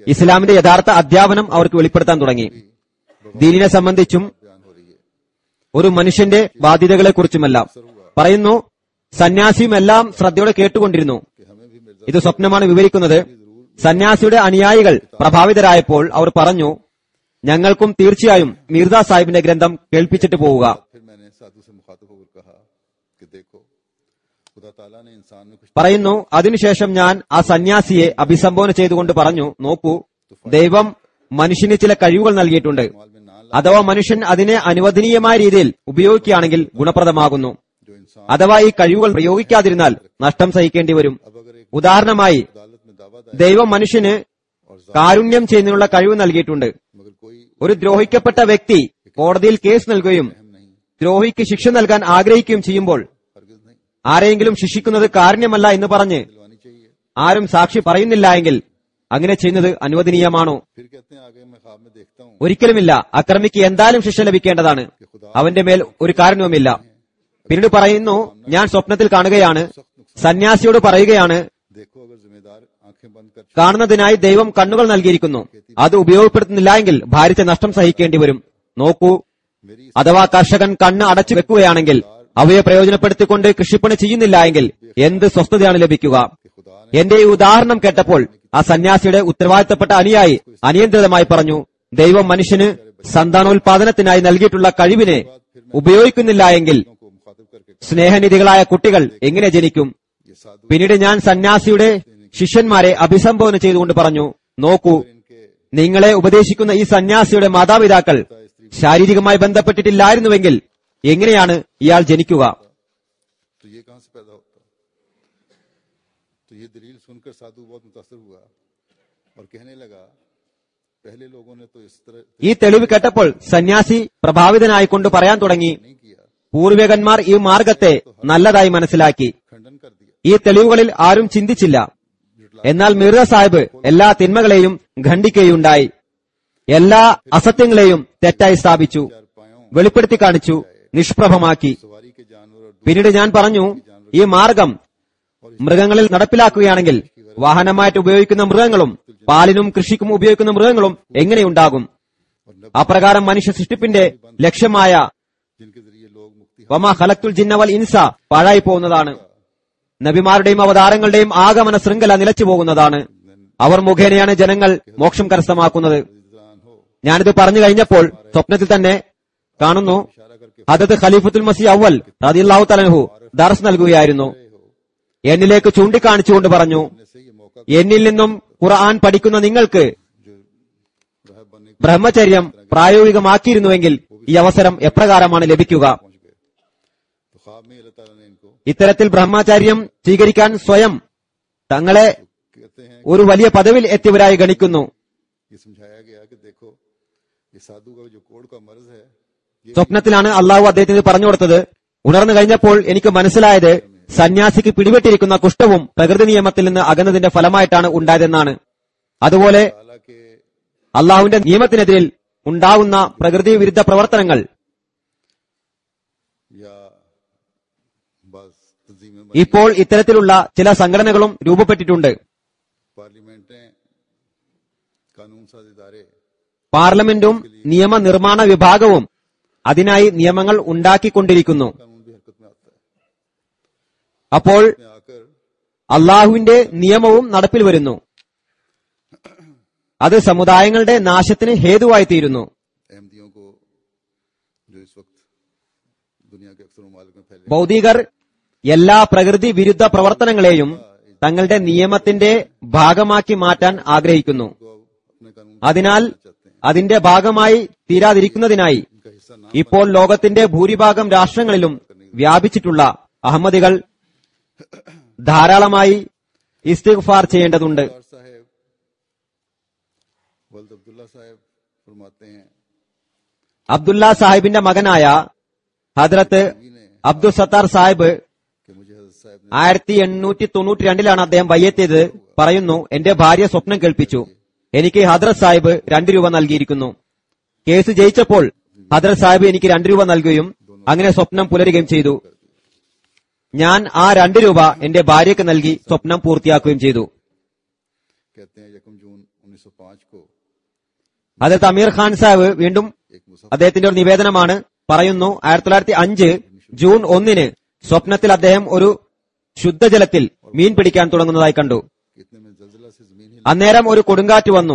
ഇസ്ലാമിന്റെ യഥാർത്ഥ അധ്യാപനം അവർക്ക് വെളിപ്പെടുത്താൻ തുടങ്ങി ദീനിനെ സംബന്ധിച്ചും बयान हो रही है ഒരു മനുഷ്യന്റെ ബാധ്യതകളെക്കുറിച്ചുമല്ല പറയുന്നു സന്യാസിയും എല്ലാം ശ്രദ്ധയോടെ കേട്ടുകൊണ്ടിരുന്നു कि हमें भी मिर्जा ഇത് സ്വപ്നമാണ് വിവരിക്കുന്നത് സന്യാസിയുടെ അനുയായികൾ പ്രഭാവിതരായപ്പോൾ അവർ പറഞ്ഞു ഞങ്ങൾക്കും തീർച്ചയായും മീർദ സാഹിബിന്റെ ഗ്രന്ഥം കേൾപ്പിച്ചിട്ട് പോവുക फिर मैंने साधु से मुखातब होकर कहा कि देखो खुदा ताला ने इंसान में कुछ പറയുന്നു അതിനുശേഷം ഞാൻ ആ സന്യാസിയെ അഭിസംബോധന ചെയ്തുകൊണ്ട് പറഞ്ഞു നോക്കൂ ദൈവം മനുഷ്യന് ചില കഴിവുകൾ നൽകിയിട്ടുണ്ട് माल में ना ला അഥവാ മനുഷ്യൻ അതിനെ അനുവദനീയമായ രീതിയിൽ ഉപയോഗിക്കുകയാണെങ്കിൽ ഗുണപ്രദമാകുന്നു जो इंसान അഥവാ ഈ കഴിവുകൾ പ്രയോഗിക്കാതിരുന്നാൽ നഷ്ടം സഹിക്കേണ്ടി വരും अब अगर एक ഉദാഹരണമായി अदालत में दावा दायर ദൈവം മനുഷ്യന് और जा- കാരുണ്യം ചെയ്യുന്നതിനുള്ള കഴിവ് നൽകിയിട്ടുണ്ട് मगर कोई ഒരു ദ്രോഹിക്കപ്പെട്ട വ്യക്തി കോടതിയിൽ കേസ് നൽകുകയും अहम नहीं ദ്രോഹിക്ക് ശിക്ഷ നൽകാൻ ആഗ്രഹിക്കുകയും ചെയ്യുമ്പോൾ हरगिज नहीं ആരെങ്കിലും ശിക്ഷിക്കുന്നത് കാരുണ്യമല്ല എന്ന് പറഞ്ഞ് दिलवानी चाहिए ആരും സാക്ഷി പറയുന്നില്ല എങ്കിൽ അങ്ങനെ ചെയ്യുന്നത് അനുവദനീയമാണോ फिर कहते हैं आगे मैं ख्वाब में देखता हूँ ഒരിക്കലുമില്ല അക്രമിക്ക് എന്തായാലും ശിക്ഷ ലഭിക്കേണ്ടതാണ് അവന്റെ മേൽ ഒരു കാരണവുമില്ല പിന്നീട് പറയുന്നു ഞാൻ സ്വപ്നത്തിൽ കാണുകയാണ് സന്യാസിയോട് പറയുകയാണ് देखो अगर जिम्मेदार आंखें बंद कर കാണുന്നതിനായി ദൈവം കണ്ണുകൾ നൽകിയിരിക്കുന്നു അത് ഉപയോഗപ്പെടുത്തുന്നില്ല എങ്കിൽ ഭാരിച്ച നഷ്ടം സഹിക്കേണ്ടി വരും നോക്കൂ मेरी അഥവാ കർഷകൻ കണ്ണ് അടച്ചു വെക്കുകയാണെങ്കിൽ അവയെ പ്രയോജനപ്പെടുത്തിക്കൊണ്ട് കൃഷിപ്പണി ചെയ്യുന്നില്ല എങ്കിൽ എന്ത് സ്വസ്ഥതയാണ് ലഭിക്കുക कि खुदा ने എന്റെ ഈ ഉദാഹരണം കേട്ടപ്പോൾ ആ സന്യാസിയുടെ ഉത്തരവാദിത്തപ്പെട്ട അനുയായി അനിയന്ത്രിതമായി പറഞ്ഞു ദൈവം മനുഷ്യന് സന്താനോൽപാദനത്തിനായി നൽകിയിട്ടുള്ള കഴിവിനെ ഉപയോഗിക്കുന്നില്ല എങ്കിൽ को मुखातिब करके സ്നേഹനിധികളായ കുട്ടികൾ എങ്ങനെ ജനിക്കും ये साधु പിന്നീട് ഞാൻ സന്യാസിയുടെ ശിഷ്യന്മാരെ അഭിസംബോധന ചെയ്തുകൊണ്ട് പറഞ്ഞു നോക്കൂ इनके നിങ്ങളെ ഉപദേശിക്കുന്ന ഈ സന്യാസിയുടെ മാതാപിതാക്കൾ ശാരീരികമായി ബന്ധപ്പെട്ടിട്ടില്ലായിരുന്നുവെങ്കിൽ എങ്ങനെയാണ് ഇയാൾ ജനിക്കുക तो ये कहां से पैदा होता तो ये दलील सुनकर साधु बहुत मुतासर हुआ और कहने लगा पहले लोगों ने तो इस तरह ഈ തെളിവ് കേട്ടപ്പോൾ സന്യാസി പ്രഭാവിതനായിക്കൊണ്ട് പറയാൻ തുടങ്ങി नहीं किया പൂർവികന്മാർ ഈ മാർഗത്തെ നല്ലതായി മനസ്സിലാക്കി खंडन कर दिया ഈ തെളിവുകളിൽ ആരും ചിന്തിച്ചില്ല എന്നാൽ മിർദ സാഹിബ് എല്ലാ തിന്മകളെയും ഖണ്ഡിക്കുകയുണ്ടായി എല്ലാ അസത്യങ്ങളെയും തെറ്റായി സ്ഥാപിച്ചു चार पायों വെളിപ്പെടുത്തി കാണിച്ചു നിഷ്പ്രഭമാക്കി सवारी के जानवर और പിന്നീട് ഞാൻ പറഞ്ഞു ഈ മാർഗം മൃഗങ്ങളിൽ നടപ്പിലാക്കുകയാണെങ്കിൽ വാഹനമായിട്ട് ഉപയോഗിക്കുന്ന മൃഗങ്ങളും പാലിനും കൃഷിക്കും ഉപയോഗിക്കുന്ന മൃഗങ്ങളും എങ്ങനെയുണ്ടാകും और नब അപ്രകാരം മനുഷ്യ സൃഷ്ടിപ്പിന്റെ ലക്ഷ്യമായ जिनके जरिए लोग मुक्ति വമ ഖലക്തുൽ ജിന്നവൽ ഇൻസ പാഴായി പോകുന്നതാണ് നബിമാരുടെയും അവതാരങ്ങളുടെയും ആഗമന ശൃംഖല നിലച്ചു പോകുന്നതാണ് അവർ മുഖേനയാണ് ജനങ്ങൾ മോക്ഷം കരസ്ഥമാക്കുന്നത് हासिल हो ഞാനിത് പറഞ്ഞു കഴിഞ്ഞപ്പോൾ സ്വപ്നത്തിൽ തന്നെ കാണുന്നു इशारा करके അതത് ഖലീഫത്തുൽ മസി അവൽ റതിയല്ലാഹു തലൻഹു ദർസ് നൽകുകയായിരുന്നു എന്നിലേക്ക് ചൂണ്ടിക്കാണിച്ചുകൊണ്ട് പറഞ്ഞു ने से ये मौका എന്നിൽ നിന്നും ഖുർആൻ പഠിക്കുന്ന നിങ്ങൾക്ക് जो राहब बनने को ബ്രഹ്മചര്യം പ്രായോഗികമാക്കിയിരുന്നുവെങ്കിൽ ഈ അവസരം എപ്രകാരമാണ് ലഭിക്കുക पहुंच गए तो ख्वाब में ही अल्लाह ताला ने इनको ഇത്തരത്തിൽ ബ്രഹ്മചര്യം സ്വീകരിക്കാൻ സ്വയം തങ്ങളെ कहते हैं ഒരു വലിയ പദവിൽ എത്തിയവരായി ഗണിക്കുന്നു ये समझाया गया कि देखो ये साधु का जो कोड का मर्ज है ये സ്വപ്നത്തിലാണ് അള്ളാഹു അദ്ദേഹത്തിന് ഇത് പറഞ്ഞു കൊടുത്തത് ഉണർന്നു കഴിഞ്ഞപ്പോൾ എനിക്ക് മനസ്സിലായത് സന്യാസിക്ക് പിടിപെട്ടിരിക്കുന്ന കുഷ്ഠവും പ്രകൃതി നിയമത്തിൽ നിന്ന് അകന്നതിന്റെ ഫലമായിട്ടാണ് ഉണ്ടായതെന്നാണ് അതുപോലെ ताला के അള്ളാഹുവിന്റെ നിയമത്തിനെതിരിൽ ഉണ്ടാകുന്ന പ്രകൃതി വിരുദ്ധ പ്രവർത്തനങ്ങൾ या बस तंजीमें ഇപ്പോൾ ഇത്തരത്തിലുള്ള ചില സംഘടനകളും രൂപപ്പെട്ടിട്ടുണ്ട് पार्लियामेंटें कानून साज इदारे പാർലമെന്റും നിയമനിർമ്മാണ വിഭാഗവും അതിനായി നിയമങ്ങൾ ഉണ്ടാക്കിക്കൊണ്ടിരിക്കുന്നു कानून भी हरकत में आता है അപ്പോൾ में आकर അള്ളാഹുവിന്റെ നിയമവും നടപ്പിൽ വരുന്നു അത് സമുദായങ്ങളുടെ നാശത്തിന് ഹേതുവായി തീരുന്നു अहमदियों को जो इस वक्त दुनिया के अक्सर ममालिक में फैले ഭൗതികർ എല്ലാ പ്രകൃതി വിരുദ്ധ പ്രവർത്തനങ്ങളെയും തങ്ങളുടെ നിയമത്തിന്റെ ഭാഗമാക്കി മാറ്റാൻ ആഗ്രഹിക്കുന്നു को अपने कानून അതിനാൽ चाहते हैं അതിന്റെ ഭാഗമായി തീരാതിരിക്കുന്നതിനായി इनका हिस्सा ना ഇപ്പോൾ ലോകത്തിന്റെ ഭൂരിഭാഗം രാഷ്ട്രങ്ങളിലും വ്യാപിച്ചിട്ടുള്ള അഹമ്മദികൾ ധാരാളമായി ഇസ്തിഗ്ഫാർ ചെയ്യേണ്ടതുണ്ട് सरदार साहब वल्द अब्दुल्ला साहब फरमाते हैं അബ്ദുല്ല സാഹിബിന്റെ മകനായ ഹദ്രത്ത് അബ്ദുൽ സത്താർ സാഹിബ് कि मुझे हजरत साहब ने ആയിരത്തി എണ്ണൂറ്റി തൊണ്ണൂറ്റി രണ്ടിലാണ് അദ്ദേഹം ബയ്യെത്തിയത് പറയുന്നു എന്റെ ഭാര്യ സ്വപ്നം കേൾപ്പിച്ചു എനിക്ക് ഹദ്രത് സാഹിബ് രണ്ട് രൂപ നൽകിയിരിക്കുന്നു കേസ് ജയിച്ചപ്പോൾ ഹദ്രത് സാഹിബ് എനിക്ക് രണ്ട് രൂപ നൽകുകയും അങ്ങനെ സ്വപ്നം പുലരുകയും ചെയ്തു ഞാൻ ആ രണ്ട് രൂപ എന്റെ ഭാര്യയ്ക്ക് നൽകി സ്വപ്നം പൂർത്തിയാക്കുകയും ചെയ്തു कहते हैं यकम जून उन्नीस सौ पांच को അതിൽ അമീർ ഖാൻ സാഹിബ് വീണ്ടും एक मुसाफिर അദ്ദേഹത്തിന്റെ ഒരു നിവേദനമാണ് പറയുന്നു ആയിരത്തി തൊള്ളായിരത്തി അഞ്ച് ജൂൺ ഒന്നിന് സ്വപ്നത്തിൽ അദ്ദേഹം ഒരു ശുദ്ധജലത്തിൽ മീൻ പിടിക്കാൻ തുടങ്ങുന്നതായി കണ്ടു कितने में जलजिला से जमीन हिली അന്നേരം ഒരു കൊടുങ്കാറ്റ് വന്നു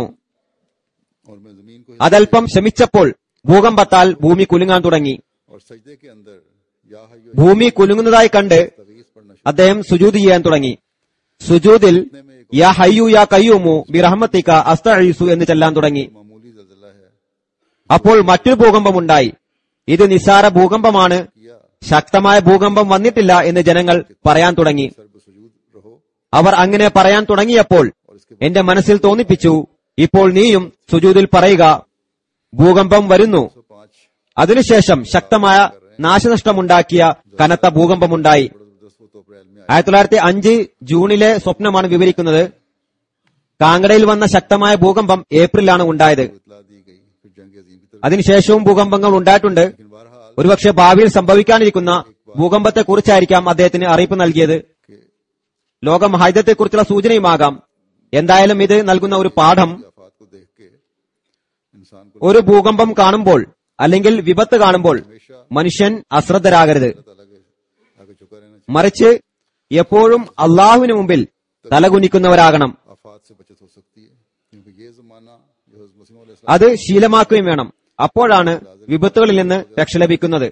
और मैं जमीन को അതല്പം ശമിച്ചപ്പോൾ ഭൂകമ്പത്താൽ ഭൂമി കുലുങ്ങാൻ തുടങ്ങി और सजदे के अंदर या हयो ഭൂമി കുലുങ്ങുന്നതായി കണ്ട് तवीज पढ़ना അദ്ദേഹം സുജൂദ് ചെയ്യാൻ തുടങ്ങി സുജൂദിൽ യാ ഹയ്യു യാ കയ്യൂമു ബിറഹ്മത്തിക അസ്തഈസു എന്ന് ചെല്ലാൻ തുടങ്ങി शुरू मामूली जलजिला है അപ്പോൾ മറ്റൊരു ഭൂകമ്പമുണ്ടായി ഇത് നിസാര ഭൂകമ്പമാണ് किया ശക്തമായ ഭൂകമ്പം വന്നിട്ടില്ല എന്ന് ജനങ്ങൾ പറയാൻ തുടങ്ങി सर्ब सुजूद रहो അവർ അങ്ങനെ പറയാൻ തുടങ്ങിയപ്പോൾ और इसके എന്റെ മനസ്സിൽ തോന്നിപ്പിച്ചു ഇപ്പോൾ നീയും സുജൂദിൽ പറയുക ഭൂകമ്പം വരുന്നു सौ पांच അതിനുശേഷം ശക്തമായ നാശനഷ്ടമുണ്ടാക്കിയ കനത്ത ഭൂകമ്പമുണ്ടായി बड़ा जबरदस्त वो तो अप्रैल में ആയിരത്തി തൊള്ളായിരത്തി അഞ്ച് ജൂണിലെ സ്വപ്നമാണ് വിവരിക്കുന്നത് കാങ്കടയിൽ വന്ന ശക്തമായ ഭൂകമ്പം ഏപ്രിലാണ് ഉണ്ടായത് इतला दी गई फिर जंग अजीम की तरफ അതിനുശേഷവും ഭൂകമ്പങ്ങൾ ഉണ്ടായിട്ടുണ്ട് लेकिन बहरहाल ഒരുപക്ഷെ ഭാവിയിൽ സംഭവിക്കാനിരിക്കുന്ന ഭൂകമ്പത്തെക്കുറിച്ചായിരിക്കാം അദ്ദേഹത്തിന് അറിയിപ്പ് നൽകിയത് के ലോകമഹായുധത്തെക്കുറിച്ചുള്ള സൂചനയുമാകാം എന്തായാലും ഇത് നൽകുന്ന ഒരു പാഠം आफात को देख के इंसान को ഒരു ഭൂകമ്പം കാണുമ്പോൾ അല്ലെങ്കിൽ വിപത്ത് കാണുമ്പോൾ हमेशा മനുഷ്യൻ അശ്രദ്ധരാകരുത് अल्लाह ताला के आगे झुका रहना चाहिए മറിച്ച് എപ്പോഴും അള്ളാഹുവിന് മുമ്പിൽ തലകുനിക്കുന്നവരാകണം आफात से बचत हो सकती है क्योंकि ये जमाना जो हज़रत मसीह अलैहि അത് ശീലമാക്കുകയും വേണം അപ്പോഴാണ് വിപത്തുകളിൽ നിന്ന് രക്ഷ ലഭിക്കുന്നത്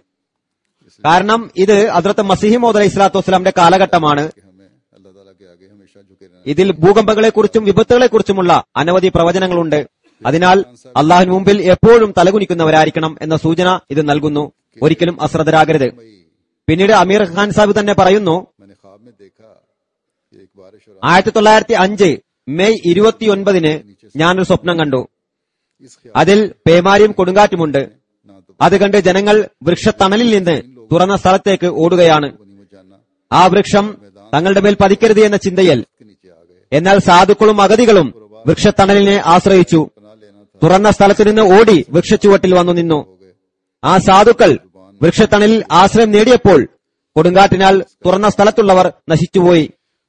കാരണം ഇത് അതിർത്ത് മസിഹിമോദ് അലൈഹി സ്വലാത്തു വസ്സലാമിന്റെ കാലഘട്ടമാണ് कि हमें अल्लाह ताला के आगे हमेशा झुके रहना ഇതിൽ ഭൂകമ്പങ്ങളെക്കുറിച്ചും വിപത്തുകളെക്കുറിച്ചുമുള്ള അനവധി പ്രവചനങ്ങളുണ്ട് അതിനാൽ അള്ളാഹുവിന് മുമ്പിൽ എപ്പോഴും തലകുനിക്കുന്നവരായിരിക്കണം എന്ന സൂചന ഇത് നൽകുന്നു ഒരിക്കലും അശ്രദ്ധരാകരുത് मई പിന്നീട് അമീർ ഖാൻ സാഹിബ് തന്നെ പറയുന്നു मैंने ख्वाब में देखा कि एक बारिश और ആയിരത്തി തൊള്ളായിരത്തി അഞ്ച് മെയ് ഇരുപത്തിയൊൻപതിന് ഞാനൊരു സ്വപ്നം കണ്ടു इस ख्याल അതിൽ പേമാരിയും കൊടുങ്കാറ്റുമുണ്ട് ना तो അത് കണ്ട് ജനങ്ങൾ വൃക്ഷത്തണലിൽ നിന്ന് തുറന്ന സ്ഥലത്തേക്ക് ഓടുകയാണ് बनी में जाना ആ വൃക്ഷം തങ്ങളുടെ മേൽ പതിക്കരുത് എന്ന ചിന്തയിൽ के नीचे आ गए എന്നാൽ സാധുക്കളും അഗതികളും വൃക്ഷത്തണലിനെ ആശ്രയിച്ചു बना लेना था തുറന്ന സ്ഥലത്തു നിന്ന് ഓടി വൃക്ഷച്ചുവട്ടിൽ വന്നു നിന്നു हो गए ആ സാധുക്കൾ വൃക്ഷത്തണലിൽ ആശ്രയം നേടിയപ്പോൾ കൊടുങ്കാറ്റിനാൽ തുറന്ന സ്ഥലത്തുള്ളവർ നശിച്ചുപോയി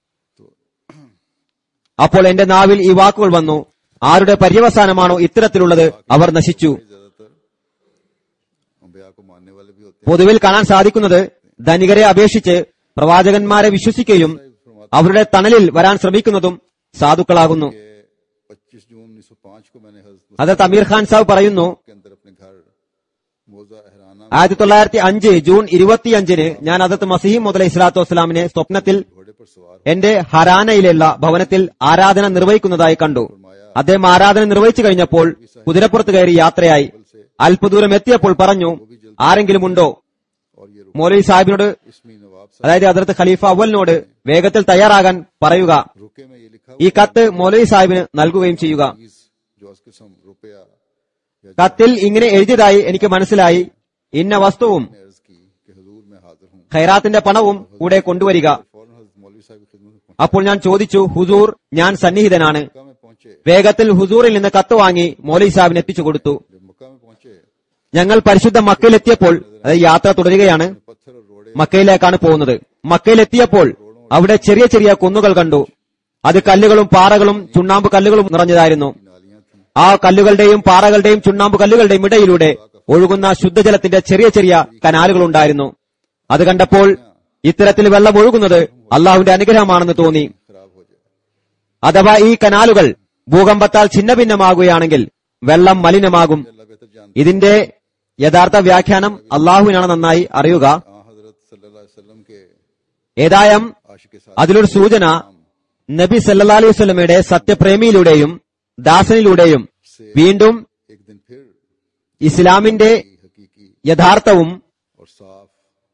അപ്പോൾ എന്റെ നാവിൽ ഈ വാക്കുകൾ വന്നു ആരുടെ പര്യവസാനമാണോ ഇത്തരത്തിലുള്ളത് അവർ നശിച്ചു ज्यादातर अम्बिया को मानने वाले भी होते പൊതുവിൽ കാണാൻ സാധിക്കുന്നത് ധനികരെ അപേക്ഷിച്ച് പ്രവാചകന്മാരെ വിശ്വസിക്കുകയും അവരുടെ തണലിൽ വരാൻ ശ്രമിക്കുന്നതും സാധുക്കളാകുന്നു हैं पच्चीस जून उन्नीस सौ पांच को मैंने हजरत അതത് അമീർ ഖാൻ സാഹിബ് പറയുന്നു के अंदर अपने घर मोजा एहराना ആയിരത്തി തൊള്ളായിരത്തി അഞ്ച് ജൂൺ ഇരുപത്തിയഞ്ചിന് ഞാൻ അതത് മസീം മുതലൈഹി സ്വലാത്തു വസ്സലാമിനെ സ്വപ്നത്തിൽ घोड़े पर सवार എന്റെ ഹരാനയിലുള്ള ഭവനത്തിൽ ആരാധന നിർവഹിക്കുന്നതായി കണ്ടു അദ്ദേഹം ആരാധന നിർവഹിച്ചു കഴിഞ്ഞപ്പോൾ കുതിരപ്പുറത്ത് കയറി യാത്രയായി അല്പദൂരം എത്തിയപ്പോൾ പറഞ്ഞു ആരെങ്കിലും ഉണ്ടോ और ये മൗലവി സാഹിബിനോട് इसमी नवाब साहब അതായത് അതിർത്ത് ഖലീഫ അവലിനോട് വേഗത്തിൽ തയ്യാറാകാൻ പറയുക रुके में ये लिखा ഈ കത്ത് മൗലവി സാഹിബിന് നൽകുകയും ചെയ്യുക चीज जो उसके सम रुपया या കത്തിൽ ഇങ്ങനെ എഴുതിയതായി എനിക്ക് മനസ്സിലായി ഇന്ന വസ്തുവും ने अर्ज की कि हजूर मैं हाजिर हूँ ഖൈറാത്തിന്റെ പണവും കൂടെ കൊണ്ടുവരിക फौरन हजरत मौलवी साहब की खिदमत में അപ്പോൾ ഞാൻ ചോദിച്ചു ഹുസൂർ ഞാൻ സന്നിഹിതനാണ് मक्का में पहुंचे വേഗത്തിൽ ഹുസൂറിൽ നിന്ന് കത്ത് വാങ്ങി മൗലവി സാഹിബിന് എത്തിച്ചു കൊടുത്തു जब मक्का में पहुंचे ഞങ്ങൾ പരിശുദ്ധ മക്കയിലെത്തിയപ്പോൾ അത് യാത്ര തുടരുകയാണ് पत्थर और रोड़े മക്കയിലേക്കാണ് പോകുന്നത് മക്കയിലെത്തിയപ്പോൾ അവിടെ ചെറിയ ചെറിയ കുന്നുകൾ കണ്ടു അത് കല്ലുകളും പാറകളും ചുണ്ണാമ്പ് കല്ലുകളും നിറഞ്ഞതായിരുന്നു नालियां थी ആ കല്ലുകളുടെയും പാറകളുടെയും ചുണ്ണാമ്പ് കല്ലുകളുടെയും ഇടയിലൂടെ ഒഴുകുന്ന ശുദ്ധജലത്തിന്റെ ചെറിയ ചെറിയ കനാലുകൾ ഉണ്ടായിരുന്നു അത് കണ്ടപ്പോൾ ഇത്തരത്തിൽ വെള്ളം ഒഴുകുന്നത് അള്ളാഹുവിന്റെ അനുഗ്രഹമാണെന്ന് തോന്നി खराब हो जाए അഥവാ ഈ കനാലുകൾ ഭൂകമ്പത്താൽ ഛിന്നഭിന്നമാകുകയാണെങ്കിൽ വെള്ളം മലിനമാകും अल्लाह बेहतर जानते ഇതിന്റെ യഥാർത്ഥ വ്യാഖ്യാനം അള്ളാഹുവിനാണ് നന്നായി അറിയുക हैं हजरत सल्लल्लाहु अलैहि वसल्लम के ഏതായം आशिक के साथ അതിലൊരു സൂചന നബി സല്ലാ അലൈഹി വസ്ലമയുടെ സത്യപ്രേമിയിലൂടെയും ദാസനിലൂടെയും വീണ്ടും एक दिन फिर ഇസ്ലാമിന്റെ हकीकी യഥാർത്ഥവും और साफ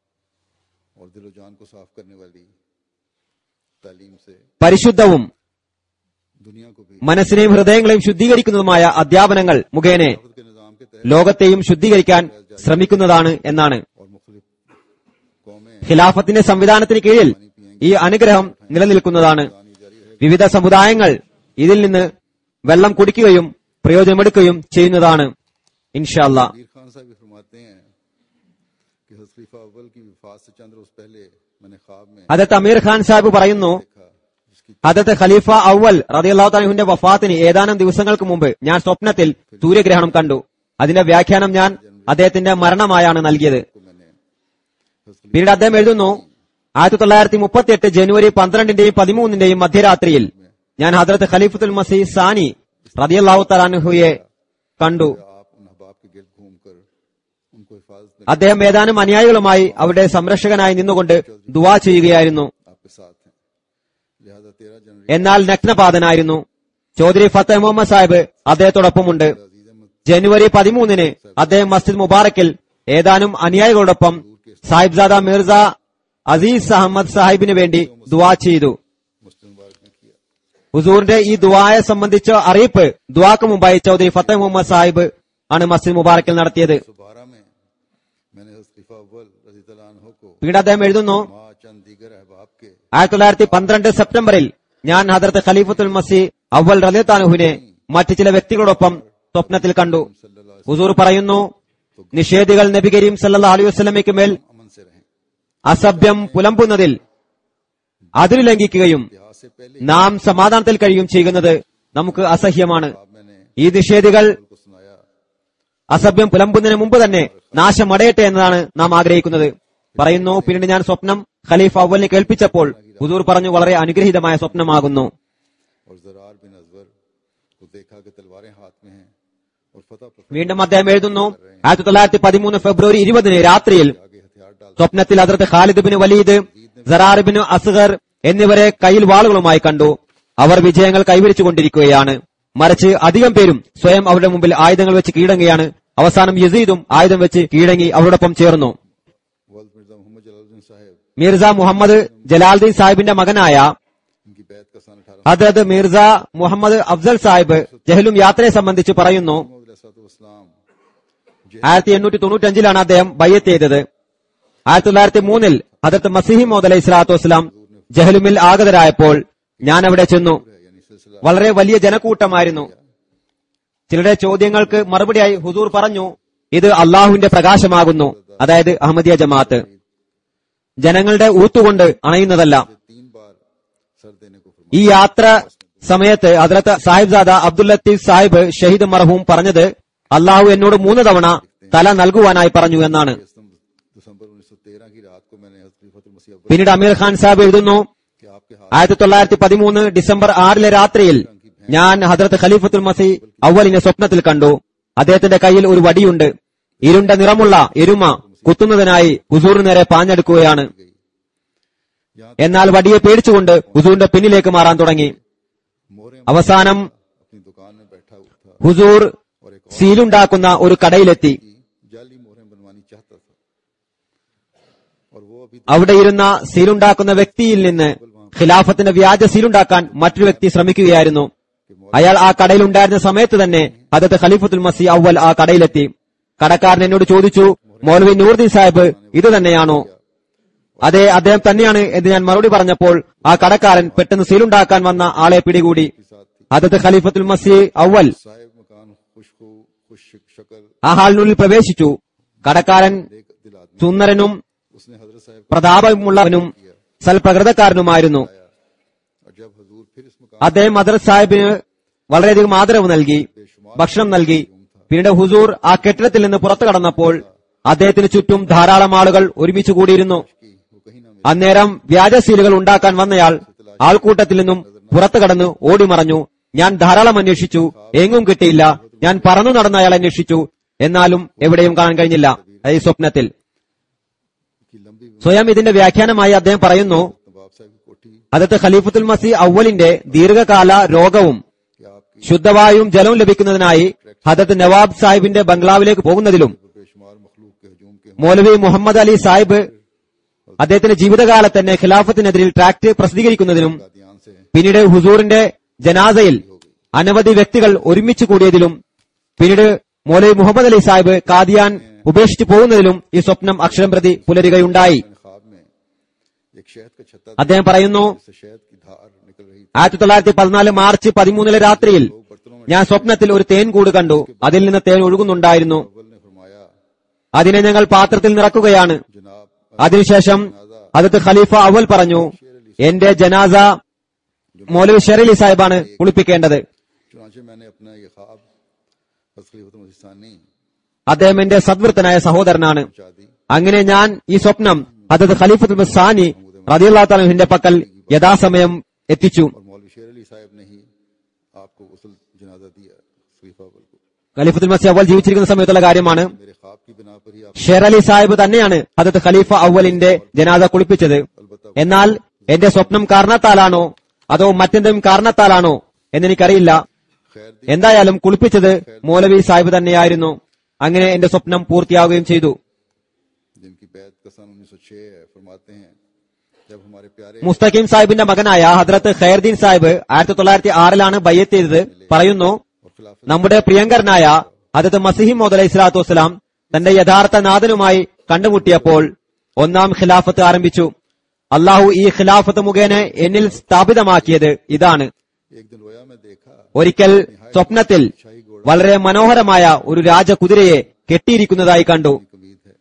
और दिलो जान को साफ करने वाली तालीम से പരിശുദ്ധവും दुनिया को भी മനസ്സിനെയും ഹൃദയങ്ങളെയും ശുദ്ധീകരിക്കുന്നതുമായ അധ്യാപനങ്ങൾ മുഖേന खिलाफत के निज़ाम के तहत ലോകത്തെയും ശുദ്ധീകരിക്കാൻ ശ്രമിക്കുന്നതാണ് എന്നാണ് और मुख्तलिफ कौमें ഖിലാഫത്തിന്റെ സംവിധാനത്തിന് കീഴിൽ ഈ അനുഗ്രഹം നിലനിൽക്കുന്നതാണ് വിവിധ സമുദായങ്ങൾ ഇതിൽ നിന്ന് വെള്ളം കുടിക്കുകയും പ്രയോജനമെടുക്കുകയും ചെയ്യുന്നതാണ് ഇൻഷാല്ല मीर खान साहब भी फरमाते हैं कि हज़रत खलीफा अव्वल की वफात से चंद रोज पहले मैंने ख्वाब में അതത് അമീർ ഖാൻ സാഹിബ് പറയുന്നു देखा ഹദത്ത് ഖലീഫ അവൽ റതിയല്ലാഹു താലുവിന്റെ വഫാത്തിന് ഏതാനും ദിവസങ്ങൾക്ക് മുമ്പ് ഞാൻ സ്വപ്നത്തിൽ സൂര്യഗ്രഹണം കണ്ടു അതിന്റെ വ്യാഖ്യാനം ഞാൻ അദ്ദേഹത്തിന്റെ മരണമായാണ് നൽകിയത് को मैंने हज़रत പിന്നീട് അദ്ദേഹം എഴുതുന്നു ആയിരത്തി തൊള്ളായിരത്തി മുപ്പത്തിയെട്ട് ജനുവരി പന്ത്രണ്ടിന്റെയും പതിമൂന്നിന്റെയും മധ്യരാത്രിയിൽ ഞാൻ ഹദ്രത്ത് ഖലീഫത്തുൽ മസീഹ് സാനി റതിയല്ലാഹു തലാൻഹുയെ കണ്ടു आप उन अहबाब के गिर्द घूमकर उनको हिफाजत में അദ്ദേഹം ഏതാനും അനുയായികളുമായി അവിടെ സംരക്ഷകനായി നിന്നുകൊണ്ട് ദുവാ ചെയ്യുകയായിരുന്നു आपके साथ हैं लिहाजा तेरह जनवरी എന്നാൽ നഗ്നപാതനായിരുന്നു ചൗധരി ഫത്തഹ് മുഹമ്മദ് സാഹിബ് അദ്ദേഹത്തോടൊപ്പമുണ്ട് अजीज अहमद ജനുവരി പതിമൂന്നിന് അദ്ദേഹം മസ്ജിദ് മുബാറക്കിൽ ഏതാനും അനുയായികളോടൊപ്പം സാഹിബ്സാദ മിർസ അസീസ് അഹമ്മദ് സാഹിബിന് വേണ്ടി ദുവാ ചെയ്തു मुस्लिम मुबारक ने किया ഹുസൂറിന്റെ ഈ ദുവായെ സംബന്ധിച്ച അറിയിപ്പ് ദുവാക്ക് മുമ്പായി ചൗധരി ഫത്തഹ് മുഹമ്മദ് സാഹിബ് ആണ് മസ്ജിദ് മുബാറക്കിൽ നടത്തിയത് सौ बारह में मैंने हज़रत खलीफा अव्वल रजी तआला अन्हो को പിന്നീട് അദ്ദേഹം എഴുതുന്നു माँ चंद दीगर अहबाब के ആയിരത്തി തൊള്ളായിരത്തി പന്ത്രണ്ട് സെപ്റ്റംബറിൽ ഞാൻ ഹദർത്ത് ഖലീഫത്തുൽ മസി അവൽ റലിത്താനുഹുവിനെ മറ്റു ചില വ്യക്തികളോടൊപ്പം സ്വപ്നത്തിൽ കണ്ടു सल्लल्लाहु अलैहि ഹുസൂർ പറയുന്നു നിഷേധികൾ നബി കരീം സല്ലാ അലൈഹി വസ്ലമയ്ക്ക് മേൽ वसल्लम अमन से रहें അസഭ്യം പുലമ്പുന്നതിൽ അതിര് ലംഘിക്കുകയും लिहाज से पहले നാം സമാധാനത്തിൽ കഴിയും ചെയ്യുന്നത് നമുക്ക് അസഹ്യമാണ് आप मैंने ഈ നിഷേധികൾ को सुनाया അസഭ്യം പുലമ്പുന്നതിന് മുമ്പ് തന്നെ നാശം അടയട്ടെ എന്നതാണ് നാം ആഗ്രഹിക്കുന്നത് പറയുന്നു പിന്നീട് ഞാൻ സ്വപ്നം ഖലീഫ് അവലിനെ കേൾപ്പിച്ചപ്പോൾ ഹുദൂർ പറഞ്ഞു വളരെ അനുഗ്രഹീതമായ സ്വപ്നമാകുന്നു और जरार बिन अजवर को देखा कि तलवारें हाथ में हैं और फतह पर വീണ്ടും അദ്ദേഹം എഴുതുന്നു ആയിരത്തി തൊള്ളായിരത്തി പതിമൂന്ന് ഫെബ്രുവരി ഇരുപതിന് രാത്രിയിൽ आगे हथियार डाल സ്വപ്നത്തിൽ അതിർത്ത് Khalid bin Walid Zarar bin Asghar എന്നിവരെ കയ്യിൽ വാളുകളുമായി കണ്ടു അവർ വിജയങ്ങൾ കൈവരിച്ചുകൊണ്ടിരിക്കുകയാണ് മറിച്ച് അധികം പേരും സ്വയം അവരുടെ മുമ്പിൽ ആയുധങ്ങൾ വെച്ച് കീഴടങ്ങുകയാണ് അവസാനം യസീദും ആയുധം വെച്ച് കീഴടങ്ങി അവരോടൊപ്പം ചേർന്നു वल्द मिर्जा मोहम्मद जलालुद्दीन साहब മിർസ മുഹമ്മദ് ജലാൽദ്ദീൻ സാഹിബിന്റെ മകനായ इनकी बैत का सन अठारह ഹദ്രത് മിർസ മുഹമ്മദ് അഫ്സൽ സാഹിബ് ജഹലും യാത്രയെ സംബന്ധിച്ച് പറയുന്നു इस्लाम ആയിരത്തി എണ്ണൂറ്റി തൊണ്ണൂറ്റഞ്ചിലാണ് അദ്ദേഹം ബയ്യത്ത് ചെയ്തത് ആയിരത്തി തൊള്ളായിരത്തി മൂന്നിൽ ഹദർത്ത് മസീഹി മോദ് അലൈഹി സ്വലാത്തു വസ്സലാം ജഹലുമിൽ ആഗതരായപ്പോൾ ഞാൻ അവിടെ ചെന്നു यानी सिलसिला വളരെ വലിയ ജനക്കൂട്ടമായിരുന്നു ചിലരുടെ ചോദ്യങ്ങൾക്ക് മറുപടിയായി ഹുദൂർ പറഞ്ഞു ഇത് അള്ളാഹുവിന്റെ പ്രകാശമാകുന്നു അതായത് അഹമ്മദിയ ജമാഅത്ത് ജനങ്ങളുടെ ഊത്തുകൊണ്ട് അണയുന്നതല്ല तीन बार सर देने को फरमाया ഈ യാത്ര സമയത്ത് ഹദ്രത്ത് സാഹിബ്സാദ അബ്ദുൽ ലത്തീഫ് സാഹിബ് ഷഹീദ് മർഹൂം പറഞ്ഞത് അള്ളാഹു എന്നോട് മൂന്ന് തവണ തല നൽകുവാനായി പറഞ്ഞു എന്നാണ് दिसंबर उन्नीस सौ तेरह की रात को मैंने हज़रत खलीफतुल मसीह अव्वल പിന്നീട് അമീർ ഖാൻ സാഹിബ് എഴുതുന്നു के आपके हाथ ആയിരത്തി തൊള്ളായിരത്തി പതിമൂന്ന് ഡിസംബർ ആറിലെ രാത്രിയിൽ ഞാൻ ഹദ്രത്ത് ഖലീഫത്തുൽ മസി അവലിനെ സ്വപ്നത്തിൽ കണ്ടു അദ്ദേഹത്തിന്റെ കയ്യിൽ ഒരു വടിയുണ്ട് ഇരുണ്ട നിറമുള്ള എരുമ കുത്തുന്നതിനായി ഹുസൂറിന് നേരെ പാഞ്ഞെടുക്കുകയാണ് यहाँ എന്നാൽ വടിയെ പേടിച്ചുകൊണ്ട് ഹുസൂറിന്റെ പിന്നിലേക്ക് മാറാൻ തുടങ്ങി मोहरें അവസാനം अपनी दुकान में बैठा हुआ था ഹുസൂർ और एक और സീലുണ്ടാക്കുന്ന ഒരു കടയിലെത്തി की जाली मोहरें बनवानी चाहता था और वो अभी അവിടെ ഇരുന്ന സീലുണ്ടാക്കുന്ന വ്യക്തിയിൽ നിന്ന് ഖിലാഫത്തിന്റെ വ്യാജ സീലുണ്ടാക്കാൻ മറ്റൊരു വ്യക്തി ശ്രമിക്കുകയായിരുന്നു അയാൾ ആ കടയിലുണ്ടായിരുന്ന സമയത്ത് തന്നെ അതത് ഖലീഫത്തുൽ മസി അവൽ ആ കടയിലെത്തി കടക്കാരൻ എന്നോട് ചോദിച്ചു മൗലവി നൂർദീൻ സാഹിബ് ഇത് തന്നെയാണോ അതെ അദ്ദേഹം തന്നെയാണ് എന്ന് ഞാൻ മറുപടി പറഞ്ഞപ്പോൾ ആ കടക്കാരൻ പെട്ടെന്ന് സീലുണ്ടാക്കാൻ വന്ന ആളെ പിടികൂടി साथ थी അതത് ഖലീഫത്തുൽ മസി അവൽ साहिब मकान खुशखू खुश शक्ल ആ ഹാളിനുള്ളിൽ പ്രവേശിച്ചു കടക്കാരൻ नेक दिल आदमी സുന്ദരനും उसने हजरत साहब को പ്രതാപമുള്ളവനും സൽപ്രകൃതക്കാരനുമായിരുന്നു आया और जब हजूर फिर इस मकान അദ്ദേഹം മദർ സാഹിബിന് വളരെയധികം ആദരവ് നൽകി ഭക്ഷണം നൽകി പിന്നീട് ഹുസൂർ ആ കെട്ടിടത്തിൽ നിന്ന് പുറത്തു കടന്നപ്പോൾ അദ്ദേഹത്തിന് ചുറ്റും ധാരാളം ആളുകൾ ഒരുമിച്ച് കൂടിയിരുന്നു की वो कहीं ना मिली അന്നേരം വ്യാജസീലുകൾ ഉണ്ടാക്കാൻ വന്നയാൾ ആൾക്കൂട്ടത്തിൽ നിന്നും പുറത്തു കടന്ന് ഓടിമറഞ്ഞു ഞാൻ ധാരാളം അന്വേഷിച്ചു എങ്ങും കിട്ടിയില്ല ഞാൻ പറന്നു നടന്ന അയാൾ അന്വേഷിച്ചു എന്നാലും എവിടെയും കാണാൻ കഴിഞ്ഞില്ല അത് ഈ സ്വപ്നത്തിൽ की लंबी സ്വയം ഇതിന്റെ വ്യാഖ്യാനമായി അദ്ദേഹം പറയുന്നു नवाब साहब की कोठी അതത് ഖലീഫത്തുൽ മസി അവലിന്റെ ദീർഘകാല രോഗവും कि आपकी ശുദ്ധവായുവും ജലവും ലഭിക്കുന്നതിനായി ഹദത്ത് നവാബ് സാഹിബിന്റെ ബംഗ്ലാവിലേക്ക് പോകുന്നതിലും बेशुमार मखलूक के हजूम के മൗലവി മുഹമ്മദ് അലി സാഹിബ് അദ്ദേഹത്തിന്റെ ജീവിതകാലത്ത് തന്നെ ഖിലാഫത്തിനെതിരിൽ ട്രാക്ട് പ്രസിദ്ധീകരിക്കുന്നതിനും कादियान से പിന്നീട് ഹുസൂറിന്റെ ജനാസയിൽ അനവധി വ്യക്തികൾ ഒരുമിച്ച് കൂടിയതിലും പിന്നീട് മൗലവി മുഹമ്മദ് അലി സാഹിബ് കാദിയാൻ ഉപേക്ഷിച്ചു പോകുന്നതിലും ഈ സ്വപ്നം അക്ഷരം പ്രതി പുലരുകയുണ്ടായി मैंने ख्वाब में एक शहद का छत्ता അദ്ദേഹം പറയുന്നു से शहद की धार निकल रही थी ആയിരത്തി തൊള്ളായിരത്തി പതിനാല് മാർച്ച് പതിമൂന്നിലെ രാത്രിയിൽ लोग बर्तनों में ഞാൻ സ്വപ്നത്തിൽ ഒരു തേൻ കൂട് കണ്ടു അതിൽ നിന്ന് തേൻ ഒഴുകുന്നുണ്ടായിരുന്നു अव्वल ने फरमाया അതിനെ ഞങ്ങൾ പാത്രത്തിൽ നിറക്കുകയാണ് जनाब അതിനുശേഷം അതത് ഖലീഫ അവൽ പറഞ്ഞു എന്റെ ജനാസ മൗലവി ഷെറലി സാഹിബാണ് കുളിപ്പിക്കേണ്ടത് चुनाचे मैंने अपना ये ख्वाब हज़रत खलीफत मसीह सानी അദ്ദേഹം എന്റെ സദ്വൃത്തനായ സഹോദരനാണ് पहुंचा दी അങ്ങനെ ഞാൻ ഈ സ്വപ്നം അതത് ഖലീഫത്തുൽ സാനി റതിയുള്ള തലഹിന്റെ പക്കൽ യഥാസമയം എത്തിച്ചു और मौलवी शेर अली साहब ने ही आपको गसल जनाजा दिया खलीफा अव्वल को ഖലീഫത്തുൽ മസി അവൽ ജീവിച്ചിരിക്കുന്ന സമയത്തുള്ള കാര്യമാണ് मेरे ख्वाब की बिना पर ही आप ഷെർ അലി സാഹിബ് തന്നെയാണ് അതത് ഖലീഫ അവലിന്റെ ജനാദ കുളിപ്പിച്ചത് എന്നാൽ എന്റെ സ്വപ്നം കാരണത്താലാണോ അതോ മറ്റെന്തെങ്കിലും കാരണത്താലാണോ എന്നെനിക്കറിയില്ല खैर दी എന്തായാലും കുളിപ്പിച്ചത് മൗലവി സാഹിബ് തന്നെയായിരുന്നു അങ്ങനെ എന്റെ സ്വപ്നം പൂർത്തിയാവുകയും ചെയ്തു जिनकी बैत का सन उन्नीस सौ छह है फरमाते हैं जब हमारे प्यारे മുസ്തഖീം സാഹിബിന്റെ മകനായ ഹദ്രത്ത് ഖൈർദീൻ സാഹിബ് ആയിരത്തി തൊള്ളായിരത്തി ആറിലാണ് ബയ്യത്ത് ചെയ്തത് പറയുന്നു और खिलाफत നമ്മുടെ പ്രിയങ്കരനായ ഹദത്ത് മസിഹിം മോദ് അലൈഹി സ്വലാത്തു വസ്സലാം തന്റെ യഥാർത്ഥ നാഥനുമായി കണ്ടുമുട്ടിയപ്പോൾ ഒന്നാം ഖിലാഫത്ത് ആരംഭിച്ചു അള്ളാഹു ഈ ഖിലാഫത്ത് മുഖേന എന്നിൽ സ്ഥാപിതമാക്കിയത് ഇതാണ് एक दिन रोया में देखा ഒരിക്കൽ സ്വപ്നത്തിൽ വളരെ മനോഹരമായ ഒരു രാജകുതിരയെ കെട്ടിയിരിക്കുന്നതായി കണ്ടു एक उम्मीद है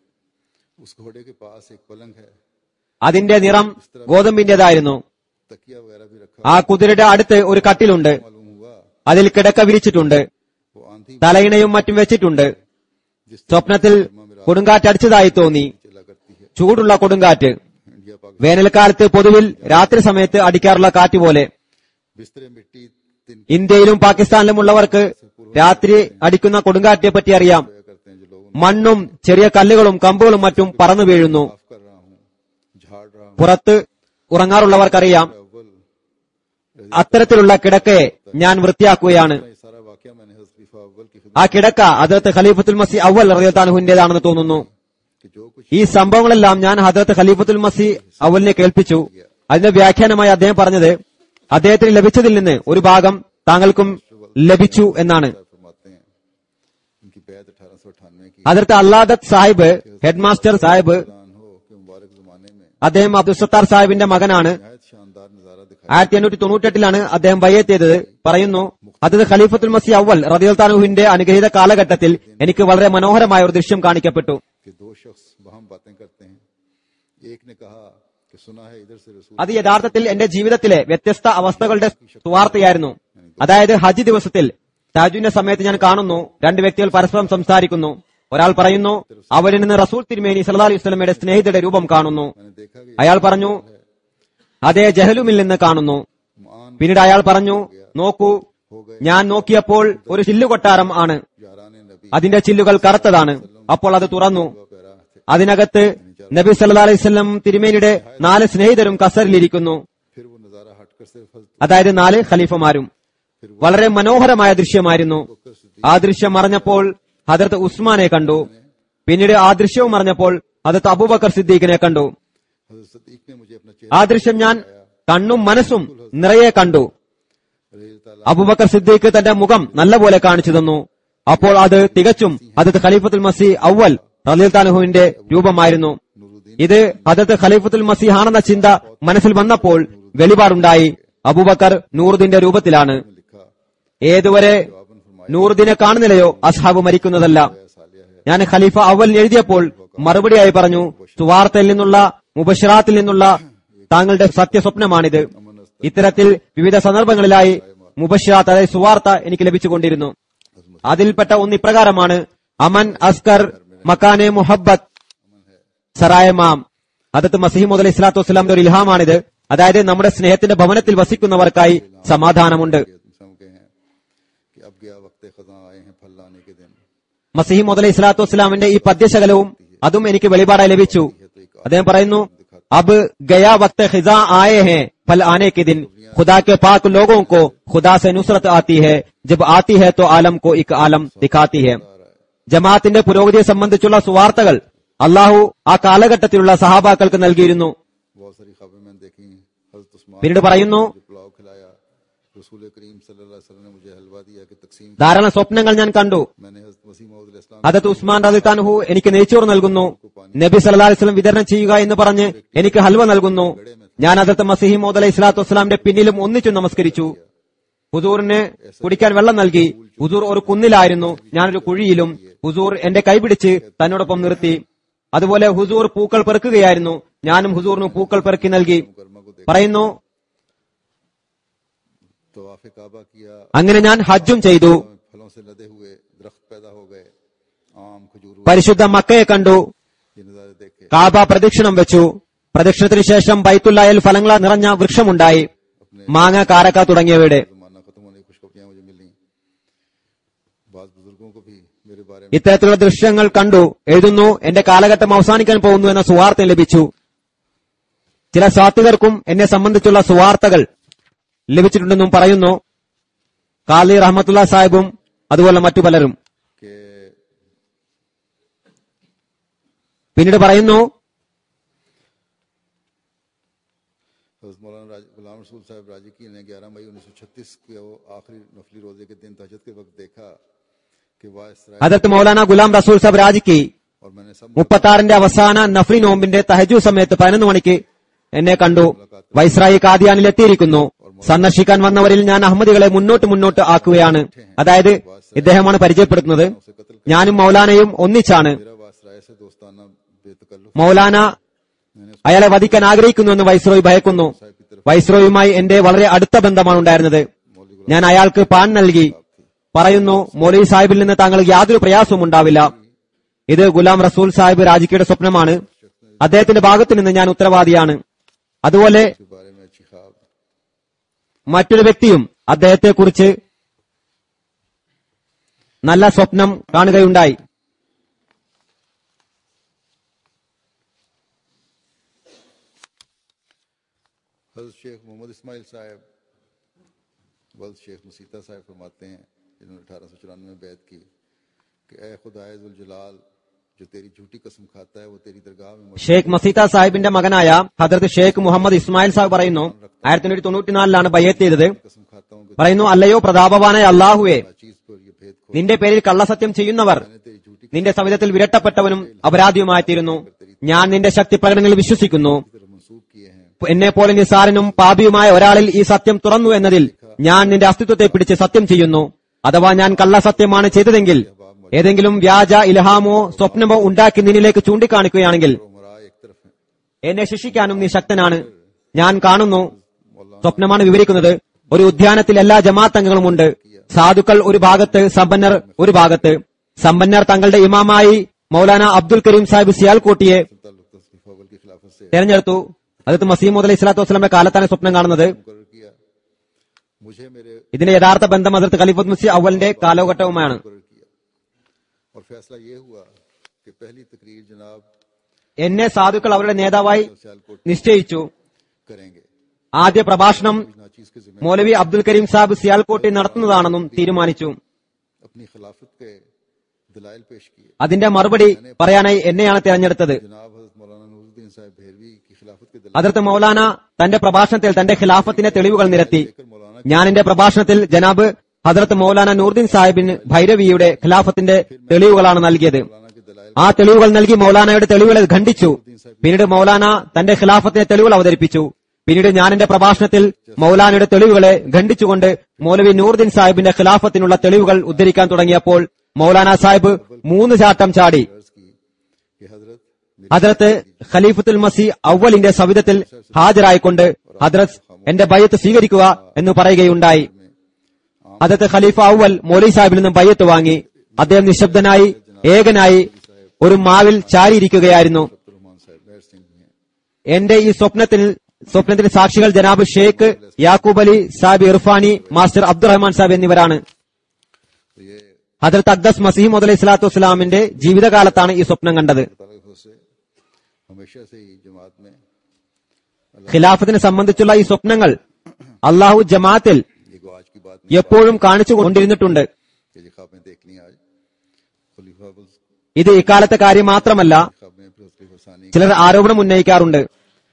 उस घोड़े के पास एक पलंग है അതിന്റെ നിറം ഗോതമ്പിന്റേതായിരുന്നു तकिया वगैरह भी रखा ആ कुതിരയുടെ അടുത്ത് ഒരു കട്ടിലുണ്ട് मालूम हुआ അതിൽ കിടക്ക വിരിച്ചിട്ടുണ്ട് वो आंधी തലയിണയും മറ്റും വെച്ചിട്ടുണ്ട് जिस സ്വപ്നത്തിൽ കൊടുങ്കാറ്റടിച്ചതായി തോന്നി चला करती है ചൂടുള്ള കൊടുങ്കാറ്റ് इंडिया पाकिस्तान വേനൽക്കാലത്ത് പൊതുവിൽ രാത്രി സമയത്ത് അടിക്കാറുള്ള കാറ്റ് പോലെ बिस्तरे मिट्टी दिन ഇന്ത്യയിലും പാകിസ്ഥാനിലും ഉള്ളവർക്ക് രാത്രി അടിക്കുന്ന കൊടുങ്കാറ്റിനെ പറ്റി അറിയാം सोया करते हैं जो लोग മണ്ണും ചെറിയ കല്ലുകളും കമ്പുകളും മറ്റും പറന്നു വീഴുന്നു साफ कर रहा हूँ झाड़ रहा हूँ പുറത്ത് ഉറങ്ങാറുള്ളവർക്കറിയാം अव्वल അത്തരത്തിലുള്ള കിടക്കയെ ഞാൻ വൃത്തിയാക്കുകയാണ് ये सारा वाक्य मैंने हज़रत खलीफा अव्वल की ആ खिदमत കിടക്ക അതിർത്ത് ഖലീഫത്തുൽ മസി അവൽ റളിയത്താനുഹുന്റേതാണെന്ന് തോന്നുന്നു कि जो कुछ ഈ സംഭവങ്ങളെല്ലാം ഞാൻ ഹദ്രത്ത് ഖലീഫത്തുൽ മസി അവലിനെ കേൾപ്പിച്ചു അതിന്റെ വ്യാഖ്യാനമായി അദ്ദേഹം പറഞ്ഞത് അദ്ദേഹത്തിന് ലഭിച്ചതിൽ നിന്ന് ഒരു ഭാഗം താങ്കൾക്കും ലഭിച്ചു എന്നാണ് फरमाते हैं उनकी बैत अठारह सौ अठानवे की അതിർത്ത് അല്ലാദത്ത് സാഹിബ് ഹെഡ് മാസ്റ്റർ സാഹിബ് ऐलान हो कि मुबारक जमाने में അദ്ദേഹം അബ്ദുൽ സത്താർ സാഹിബിന്റെ മകനാണ് नहायत शानदार नजारा दिखाई ആയിരത്തി എണ്ണൂറ്റി തൊണ്ണൂറ്റെട്ടിലാണ് അദ്ദേഹം ബയ്യത്ത് ചെയ്തത് പറയുന്നു അത് ഖലീഫത്തുൽ മസി അവൽ റദിയൽ താനുഹിന്റെ അനുഗ്രഹീത കാലഘട്ടത്തിൽ എനിക്ക് വളരെ മനോഹരമായ ഒരു ദൃശ്യം കാണിക്കപ്പെട്ടു कि दो शख्स वहां बातें करते हैं एक ने कहा कि सुना है इधर से रसूल അത് യഥാർത്ഥത്തിൽ എന്റെ ജീവിതത്തിലെ വ്യത്യസ്ത അവസ്ഥകളുടെ സുവാർത്തയായിരുന്നു അതായത് ഹജ്ജ് ദിവസത്തിൽ താജുവിന്റെ സമയത്ത് ഞാൻ കാണുന്നു രണ്ട് വ്യക്തികൾ പരസ്പരം സംസാരിക്കുന്നു ഒരാൾ പറയുന്നു അവരിൽ നിന്ന് റസൂൽ തിരുമേനി സല്ലാ അലൈഹി സ്വലമയുടെ സ്നേഹിതരുടെ രൂപം കാണുന്നു मैंने देखा कि അയാൾ പറഞ്ഞു അതേ ജഹലുമിൽ നിന്ന് കാണുന്നു मान പിന്നീട് അയാൾ പറഞ്ഞു നോക്കൂ ഞാൻ നോക്കിയപ്പോൾ ഒരു ചില്ലുകൊട്ടാരം ആണ് यारान नबी അതിന്റെ ചില്ലുകൾ കറുത്തതാണ് അപ്പോൾ അത് തുറന്നു का पैरा थे അതിനകത്ത് നബി സല്ലാ അലൈഹി സ്വലം തിരുമേനിയുടെ നാല് സ്നേഹിതരും കസറിലിരിക്കുന്നു फिर वो नजारा हटकर सिर्फ हज़रत അതായത് നാല് ഖലീഫമാരും വളരെ മനോഹരമായ ദൃശ്യമായിരുന്നു ആ ദൃശ്യം മറഞ്ഞപ്പോൾ ഹദർത്ത് ഉസ്മാനെ കണ്ടു പിന്നീട് ആ ദൃശ്യവും മറഞ്ഞപ്പോൾ ഹദർത്ത് അബൂബക്കർ സിദ്ദീഖിനെ കണ്ടു हज़रत सदीक ने मुझे अपना ആ ദൃശ്യം ഞാൻ കണ്ണും മനസ്സും നിറയെ കണ്ടു चेहरा ताला അബൂബക്കർ സിദ്ദീഖ് തന്റെ മുഖം നല്ലപോലെ കാണിച്ചു തന്നു അപ്പോൾ അത് തികച്ചും ഹദത്ത് ഖലീഫത്തുൽ മസി അവൽ റലീൽ താനുഹുവിന്റെ രൂപമായിരുന്നു ഇത് ഹദത്ത് ഖലീഫത്തുൽ മസീഹ് ആണെന്ന ചിന്ത മനസ്സിൽ വന്നപ്പോൾ വെളിപാടുണ്ടായി അബൂബക്കർ നൂറുദ്ദീന്റെ രൂപത്തിലാണ് लिखा ഏതുവരെ നൂറുദ്ദീനെ കാണുന്നില്ലയോ അസ്ഹാബ് മരിക്കുന്നതല്ല सालिया है ഞാൻ ഖലീഫ അവൽ എഴുതിയപ്പോൾ മറുപടിയായി പറഞ്ഞു സുവാർത്തയിൽ നിന്നുള്ള മുബഷറാത്തിൽ നിന്നുള്ള താങ്കളുടെ സത്യസ്വപ്നമാണിത് ഇത്തരത്തിൽ വിവിധ സന്ദർഭങ്ങളിലായി മുബഷറാത്ത് അതായത് സുവാർത്ത എനിക്ക് ലഭിച്ചുകൊണ്ടിരുന്നു അതിൽപ്പെട്ട ഒന്ന് ഇപ്രകാരമാണ് അമൻ അസ്കർ മക്കാനെ മുഹബത്ത് സറായമാം അതത്ത് മസീമദ് അലൈഹി സ്വലാത്തു വസ്സലാമിന്റെ ഒരു ഇൽഹാമാണിത് അതായത് നമ്മുടെ സ്നേഹത്തിന്റെ ഭവനത്തിൽ വസിക്കുന്നവർക്കായി സമാധാനമുണ്ട് इंसान के हैं कि अब गया वक्त खजा आए हैं फल लाने के दिन മസീഹ് മുതലൈ ഇസ്ലാത്തു വസ്സലാമിന്റെ ഈ പദ്യശകലവും അതും എനിക്ക് വെളിപാടായി ലഭിച്ചു അദ്ദേഹം പറയുന്നു അബ് ഗയാ വക്ത് ഖിസ ആയെ ഹെ ഫൽ ആനെ के दिन खुदा के पाक लोगों को खुदा से नुसरत आती है जब आती है तो आलम को एक आलम दिखाती है ജമാഅത്തിന്റെ പുരോഗതിയെ സംബന്ധിച്ചുള്ള സുവാർത്തകൾ അള്ളാഹു ആ കാലഘട്ടത്തിലുള്ള സഹാബാക്കൾക്ക് നൽകിയിരുന്നു बहुत सारी खबरें मैंने देखी हजरत उस्मान പിന്നീട് പറയുന്നു मुझे पुलाव खिलाया रसूल करीम सल्लल्लाहु अलैहि वसल्लम ने मुझे हलवा दिया कि तकसीम ധാരാളം സ്വപ്നങ്ങൾ ഞാൻ കണ്ടു मैंने हजरत मसीह मौद इस्लाम അതത് ഉസ്മാൻ റദിത്താൻഹു എനിക്ക് നെയ്ച്ചോറ് നൽകുന്നു നബി സല്ലല്ലാഹു അലൈഹി വസല്ലം വിതരണം ചെയ്യുക എന്ന് പറഞ്ഞ് എനിക്ക് ഹൽവ നൽകുന്നു ഞാൻ അതത്ത് മസിഹി മോദ് അലൈഹി സ്വലാത്തു വസ്സലാമിന്റെ പിന്നിലും ഒന്നിച്ചു നമസ്കരിച്ചു ഹുസൂറിന് കുടിക്കാൻ വെള്ളം നൽകി ഹുസൂർ ഒരു കുന്നിലായിരുന്നു ഞാനൊരു കുഴിയിലും ഹുസൂർ എന്റെ കൈപിടിച്ച് തന്നോടൊപ്പം നിർത്തി അതുപോലെ ഹുസൂർ പൂക്കൾ പെറുക്കുകയായിരുന്നു ഞാനും ഹുസൂറിന് പൂക്കൾ പെറുക്കി നൽകി പറയുന്നു तवाफ काबा किया അങ്ങനെ ഞാൻ ഹജ്ജും ചെയ്തു फलों से लदे हुए दरख्त पैदा हो गए आम खजूर हुए പരിശുദ്ധ മക്കയെ കണ്ടു ये नजारे देखे കാബ പ്രദക്ഷിണം വെച്ചു പ്രദക്ഷിണത്തിന് ശേഷം ബൈത്തുല്ലായിൽ ഫലങ്ങളാൽ നിറഞ്ഞ വൃക്ഷമുണ്ടായി മാങ്ങ കാരക്ക തുടങ്ങിയവയുടെ जमाना खत्म होने की खुशखबरियां मुझे मिली बाज बुजुर्गों को भी मेरे बारे में ഇത്തരത്തിലുള്ള ദൃശ്യങ്ങൾ കണ്ടു എഴുതുന്നു എന്റെ കാലഘട്ടം അവസാനിക്കാൻ പോകുന്നു എന്ന സുവാർത്ത ലഭിച്ചു ചില സാത്വികർക്കും എന്നെ സംബന്ധിച്ചുള്ള സുവാർത്തകൾ ലഭിച്ചിട്ടുണ്ടെന്നും പറയുന്നു കാലി റഹ്മത്തുള്ള സാഹിബും അതുപോലെ മറ്റു പലരും कि പിന്നീട് പറയുന്നു हज़रत मौलाना राज- गुलाम रसूल साहब राजिकी ने 11 मई 1936 के वो आखिरी नफली रोजे के दिन तहजद के वक्त देखा कि वाह इसराइल ഹദർത്ത് മൗലാന ഗുലാം റസൂൽ സാബ് രാജിക്ക് और मैंने सब മുപ്പത്തി ആറിന്റെ അവസാന നഫ്രി നോമ്പിന്റെ തഹജു സമയത്ത് പതിനൊന്ന് മണിക്ക് എന്നെ കണ്ടു വൈസ്രായി കാദിയാനിൽ എത്തിയിരിക്കുന്നു സന്ദർശിക്കാൻ വന്നവരിൽ ഞാൻ അഹമ്മദികളെ മുന്നോട്ട് മുന്നോട്ട് ആക്കുകയാണ് അതായത് ഇദ്ദേഹമാണ് പരിചയപ്പെടുത്തുന്നത് ഞാനും മൗലാനയും ഒന്നിച്ചാണ് मेरा वाह इसराइल से दोस्ताना बेतकल्लुफ മൗലാന मैंने അയാളെ വധിക്കാൻ ആഗ്രഹിക്കുന്നുവെന്ന് വൈസ്രോയി ഭയക്കുന്നു വൈസ്രോയുമായി എന്റെ വളരെ അടുത്ത ബന്ധമാണ് ഉണ്ടായിരുന്നത് ഞാൻ അയാൾക്ക് പാൻ നൽകി പറയുന്നു മൗലവി സാഹിബിൽ നിന്ന് താങ്കൾക്ക് യാതൊരു പ്രയാസവും ഉണ്ടാവില്ല ഇത് ഗുലാം റസൂൽ സാഹിബ് രാജിക്കയുടെ സ്വപ്നമാണ് അദ്ദേഹത്തിന്റെ ഭാഗത്തു നിന്ന് ഞാൻ ഉത്തരവാദിയാണ് അതുപോലെ के बारे में अच्छी ख्वाब മറ്റൊരു വ്യക്തിയും അദ്ദേഹത്തെക്കുറിച്ച് നല്ല സ്വപ്നം കാണുകയുണ്ടായി हजरत शेख मोहम्मद इस्माइल साहब वल्द शेख मुसीता साहब फरमाते हैं जिन्होंने अठारह सौ चौरानवे में बैत की कि ए खुदाजुल जलाल जो तेरी झूठी कसम खाता है वो तेरी दरगाह में मौजूद ഷേഖ് മസീത്ത സാഹിബിന്റെ മകനായ ഹദർത്ത് ഷേഖ് മുഹമ്മദ് ഇസ്മായിൽ സാഹിബ് പറയുന്നു ആയിരത്തി തൊണ്ണൂറ്റി തൊണ്ണൂറ്റിനാലിലാണ് ബയ്യത്ത് ചെയ്തത് कसम खाता हूँ कि പറയുന്നു അല്ലയോ പ്രതാപവാനായ അള്ളാഹുവെ हर चीज पर ये भेद खो നിന്റെ പേരിൽ കള്ളസത്യം ചെയ്യുന്നവർ मैंने तेरी झूठी നിന്റെ സവിധത്തിൽ വിരട്ടപ്പെട്ടവനും അപരാധിയുമായിത്തീരുന്നു ഞാൻ നിന്റെ ശക്തി പ്രകടനങ്ങളിൽ വിശ്വസിക്കുന്നു की तरफ मंसूब किए हैं എന്നെ പോലെ നിസാരനും പാപിയുമായ ഒരാളിൽ ഈ സത്യം തുറന്നു എന്നതിൽ ഞാൻ നിന്റെ അസ്തിത്വത്തെ പിടിച്ച് സത്യം ചെയ്യുന്നു അഥവാ ഞാൻ കള്ളസത്യമാണ് ചെയ്തതെങ്കിൽ ഏതെങ്കിലും വ്യാജ ഇലഹാമോ സ്വപ്നമോ ഉണ്ടാക്കി നിന്നിലേക്ക് ചൂണ്ടിക്കാണിക്കുകയാണെങ്കിൽ और उमरा एक तरफ है എന്നെ ശിക്ഷിക്കാനും നീ ശക്തനാണ് ഞാൻ കാണുന്നു സ്വപ്നമാണ് വിവരിക്കുന്നത് ഒരു ഉദ്യാനത്തിൽ എല്ലാ ജമാഅത്ത് അംഗങ്ങളുമുണ്ട് സാധുക്കൾ ഒരു ഭാഗത്ത് സമ്പന്നർ ഒരു ഭാഗത്ത് സമ്പന്നർ തങ്ങളുടെ ഇമാമായി മൗലാന അബ്ദുൽ കരീം സാഹിബ് സിയാൽകോട്ടിയെ ताल्लुक तस्लीफ अव्वल की खिलाफत से തെരഞ്ഞെടുത്തു അത് മസീം മുതലി ഇസ്ലാത്തു വസ്ലാമെ കാലത്താണ് സ്വപ്നം കാണുന്നത് मुकर किया मुझे मेरे ഇതിന്റെ യഥാർത്ഥ ബന്ധം അതിർത്ത് ഖലീഫത്ത് മുസി അവലിന്റെ കാലഘട്ടവുമാണ് मुकर किया और फैसला ये हुआ कि पहली तकरीर जनाब എന്നെ സാധുക്കൾ അവരുടെ നേതാവായി सियालकोट നിശ്ചയിച്ചു करेंगे ആദ്യ പ്രഭാഷണം नाचीज के जिम्मे മൗലവി അബ്ദുൽ കരീം സാഹിബ് സിയാൽകോട്ടി നടത്തുന്നതാണെന്നും തീരുമാനിച്ചു अपनी खिलाफत के दलाइल पेश किए അതിന്റെ മറുപടി പറയാനായി എന്നെയാണ് തെരഞ്ഞെടുത്തത് जनाब हजरत मौलाना नूरुद्दीन साहब भेरवी की खिलाफत के दलाइल അതിർത്ത് മൗലാന തന്റെ പ്രഭാഷണത്തിൽ തന്റെ ഖിലാഫത്തിന്റെ തെളിവുകൾ നിരത്തി लेकर मौलाना ഞാൻ എന്റെ പ്രഭാഷണത്തിൽ ജനാബ് ഹജറത്ത് മൗലാന നൂർദ്ദീൻ സാഹിബിന് ഭൈരവിയുടെ ഖിലാഫത്തിന്റെ തെളിവുകളാണ് നൽകിയത് मौलाना के दलाइल ആ തെളിവുകൾ നൽകി മൗലാനയുടെ തെളിവുകളെ ഖണ്ഡിച്ചു പിന്നീട് മൗലാന തന്റെ ഖിലാഫത്തിന്റെ തെളിവുകൾ അവതരിപ്പിച്ചു പിന്നീട് ഞാൻ എന്റെ പ്രഭാഷണത്തിൽ മൗലാനയുടെ തെളിവുകളെ ഖണ്ഡിച്ചുകൊണ്ട് മൗലവി നൂർദ്ദീൻ സാഹിബിന്റെ ഖിലാഫത്തിനുള്ള തെളിവുകൾ ഉദ്ധരിക്കാൻ തുടങ്ങിയപ്പോൾ മൗലാന സാഹിബ് മൂന്ന് ചാട്ടം ചാടി अर्ज की कि हजरत मेरी ഹദ്രത്ത് ഖലീഫത്തുൽ മസി അവലിന്റെ സവിധത്തിൽ ഹാജരായിക്കൊണ്ട് ഹദ്രത്ത് എന്റെ ബയ്യത്ത് സ്വീകരിക്കുക എന്ന് പറയുകയുണ്ടായി ഹദ്രത്ത് ഖലീഫ അവൽ മൗലി സാഹിബിൽ നിന്നും ബയ്യത്ത് വാങ്ങി അദ്ദേഹം നിശബ്ദനായി ഏകനായി ഒരു മാവിൽ ചാരിയിരിക്കുകയായിരുന്നു रहमान साहब मेहर सिंह भी हैं എന്റെ ഈ സ്വപ്നത്തിൽ സ്വപ്നത്തിൽ സാക്ഷികൾ ജനാബ് ഷേഖ് യാക്കൂബ് അലി സാഹിബ് ഇർഫാനി മാസ്റ്റർ അബ്ദുറഹ്മാൻ സാഹിബ് എന്നിവരാണ് तो ये ഹദ്രത്ത് അക്ദസ് മസീം മുതലി സ്വലാത്തു വസ്സലാമിന്റെ ജീവിതകാലത്താണ് ഈ സ്വപ്നം കണ്ടത് ताल्लुक से हमेशा से ही जमात में ഖിലാഫത്തിനെ സംബന്ധിച്ചുള്ള ഈ സ്വപ്നങ്ങൾ അള്ളാഹു ജമാഅത്തിൽ ये को आज की बात नहीं എപ്പോഴും കാണിച്ചു കൊണ്ടിരുന്നിട്ടുണ്ട് कि ये ख्वाब में देख ली आज खलीफा बुल ഇത് ഇക്കാലത്തെ കാര്യം മാത്രമല്ല ख्वाब में फिर खलीफा सानी ചിലർ ആരോപണം ഉന്നയിക്കാറുണ്ട്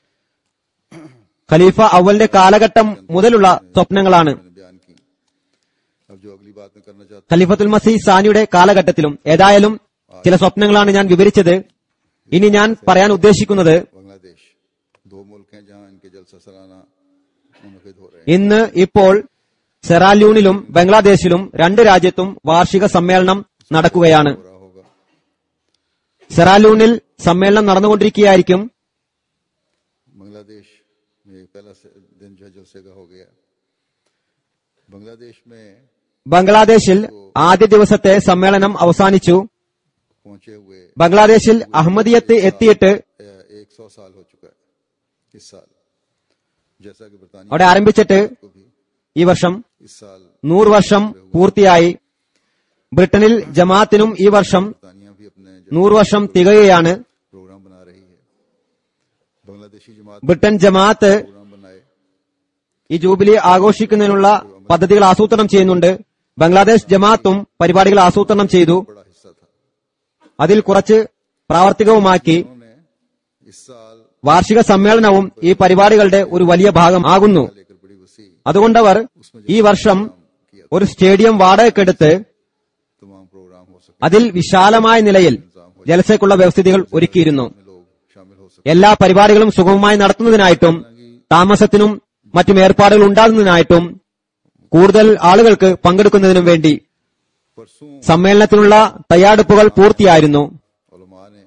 ഖലീഫ അവലിന്റെ കാലഘട്ടം മുതലുള്ള സ്വപ്നങ്ങളാണ് मैंने बयान की अब जो अगली बात मैं करना चाहता ഖലീഫത്തുൽ मसीह സാനിയുടെ കാലഘട്ടത്തിലും ഏതായാലും ചില സ്വപ്നങ്ങളാണ് ഞാൻ വിവരിച്ചത് ഇനി ഞാൻ പറയാൻ ഉദ്ദേശിക്കുന്നത് हूं बांग्लादेश दो मुल्क हैं जहां इनके जलसा सालाना मुनद हो रहे हैं ഇന്ന് ഇപ്പോൾ സെറാല്യൂണിലും ബംഗ്ലാദേശിലും രണ്ട് രാജ്യത്തും വാർഷിക സമ്മേളനം നടക്കുകയാണ് हो रहा होगा സെറാലൂണിൽ സമ്മേളനം നടന്നുകൊണ്ടിരിക്കുകയായിരിക്കും बांग्लादेश में पहला से- दिन जो है जलसे का हो गया बांग्लादेश में ബംഗ്ലാദേശിൽ ആദ്യ ദിവസത്തെ സമ്മേളനം അവസാനിച്ചു पहुंचे हुए ബംഗ്ലാദേശിൽ അഹമ്മദിയത്ത് എത്തിയിട്ട് एक सौ साल हो चुका है इस साल जैसा कि बरतानिया അവിടെ ആരംഭിച്ചിട്ട് को भी ഈ വർഷം इस साल നൂറ് വർഷം പൂർത്തിയായി ബ്രിട്ടനിൽ ജമാഅത്തിനും ഈ വർഷം बरतानिया भी अपने നൂറ് വർഷം തികയുകയാണ് प्रोग्राम बना रही है बांग्लादेशी जमात ബ്രിട്ടൻ ജമാഅത്ത് प्रोग्राम बनाए ഈ ജൂബിലി ആഘോഷിക്കുന്നതിനുള്ള പദ്ധതികൾ ആസൂത്രണം ചെയ്യുന്നുണ്ട് ബംഗ്ലാദേശ് ജമാഅത്തും പരിപാടികൾ ആസൂത്രണം ചെയ്തു बड़ा हिस्सा था അതിൽ കുറച്ച് പ്രാവർത്തികവുമാക്കി उन्होंने इस साल വാർഷിക സമ്മേളനവും ഈ പരിപാടികളുടെ ഒരു വലിയ ഭാഗം ആകുന്നു लेकर बड़ी वसी അതുകൊണ്ടവർ ഈ വർഷം ഒരു സ്റ്റേഡിയം വാടകയ്ക്കെടുത്ത് तमाम प्रोग्राम हो सके അതിൽ വിശാലമായ നിലയിൽ ജലസേക്കുള്ള വ്യവസ്ഥിതികൾ ഒരുക്കിയിരുന്നു में लोग शामिल हो सके എല്ലാ പരിപാടികളും സുഗമമായി നടത്തുന്നതിനായിട്ടും താമസത്തിനും മറ്റും ഏർപ്പാടുകൾ ഉണ്ടാകുന്നതിനായിട്ടും കൂടുതൽ ആളുകൾക്ക് പങ്കെടുക്കുന്നതിനും വേണ്ടി परसों സമ്മേളനത്തിനുള്ള തയ്യാറെടുപ്പുകൾ പൂർത്തിയായിരുന്നു उलमा ने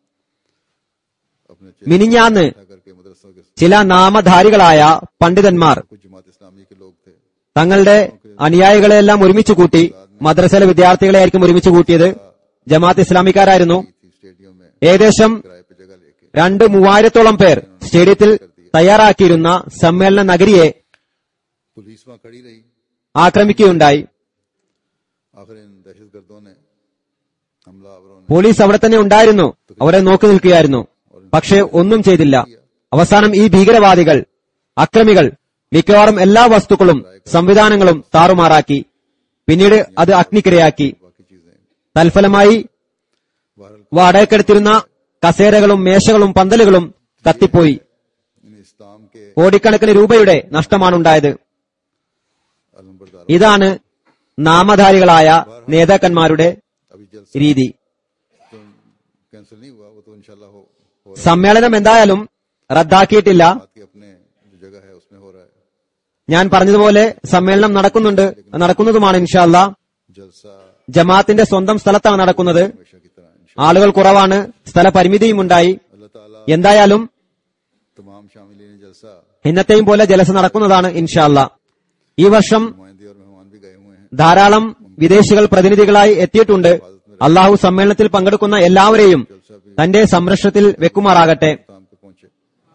अपने മിനിഞ്ഞാന്ന് चेहरा करके मदरसों के ചില നാമധാരികളായ പണ്ഡിതന്മാർ कुछ जमात इस्लामी के लोग थे തങ്ങളുടെ അനുയായികളെല്ലാം ഒരുമിച്ച് കൂട്ടി മദ്രസയിലെ വിദ്യാർത്ഥികളെയായിരിക്കും ഒരുമിച്ച് കൂട്ടിയത് ജമാഅത്ത് ഇസ്ലാമിക്കാരായിരുന്നു थी स्टेडियम में ഏകദേശം किराए पे जगह लेके രണ്ട് മൂവായിരത്തോളം പേർ സ്റ്റേഡിയത്തിൽ തയ്യാറാക്കിയിരുന്ന സമ്മേളന നഗരിയെ पुलिस वहां खड़ी रही ആക്രമിക്കുകയുണ്ടായി आखिर इन दहशतगर्दों ने हमलावरों ने പോലീസ് അവിടെ തന്നെ ഉണ്ടായിരുന്നു അവരെ നോക്കി നിൽക്കുകയായിരുന്നു പക്ഷേ ഒന്നും ചെയ്തില്ല അവസാനം ഈ ഭീകരവാദികൾ അക്രമികൾ മിക്കവാറും എല്ലാ വസ്തുക്കളും സംവിധാനങ്ങളും താറുമാറാക്കി പിന്നീട് അത് അഗ്നിക്കിരയാക്കി बाकी चीजें തൽഫലമായി बहरहाल വാടകയ്ക്കെടുത്തിരുന്ന കസേരകളും മേശകളും പന്തലുകളും കത്തിപ്പോയി इन इस्लाम के കോടിക്കണക്കിന് രൂപയുടെ നഷ്ടമാണുണ്ടായത് अलम्बरदार ഇതാണ് നാമധാരികളായ നേതാക്കന്മാരുടെ अभी जल्द രീതി तो कैंसिल नहीं हुआ वो तो इंशाल्लाह हो, हो रहा സമ്മേളനം എന്തായാലും റദ്ദാക്കിയിട്ടില്ല है बात की अपने जो जगह है उसमें हो रहा है ഞാൻ പറഞ്ഞതുപോലെ സമ്മേളനം നടക്കുന്നുണ്ട് നടക്കുന്നതുമാണ് ഇൻഷാല്ല जलसा ജമാഅത്തിന്റെ സ്വന്തം സ്ഥലത്താണ് നടക്കുന്നത് हमेशा की तरह इंशाल्लाह ആളുകൾ കുറവാണ് സ്ഥല പരിമിതിയും ഉണ്ടായി अल्लाह ताला എന്തായാലും तमाम शामिलीन जलसा ഇന്നത്തെയും പോലെ ജലസ നടക്കുന്നതാണ് ഇൻഷാല്ല ഈ വർഷം नुमाइंदे और मेहमान भी गए हुए हैं ധാരാളം വിദേശികൾ പ്രതിനിധികളായി എത്തിയിട്ടുണ്ട് അള്ളാഹു സമ്മേളനത്തിൽ പങ്കെടുക്കുന്ന എല്ലാവരെയും തന്റെ സംരക്ഷണത്തിൽ വെക്കുമാറാകട്ടെ ताम पे पहुंचे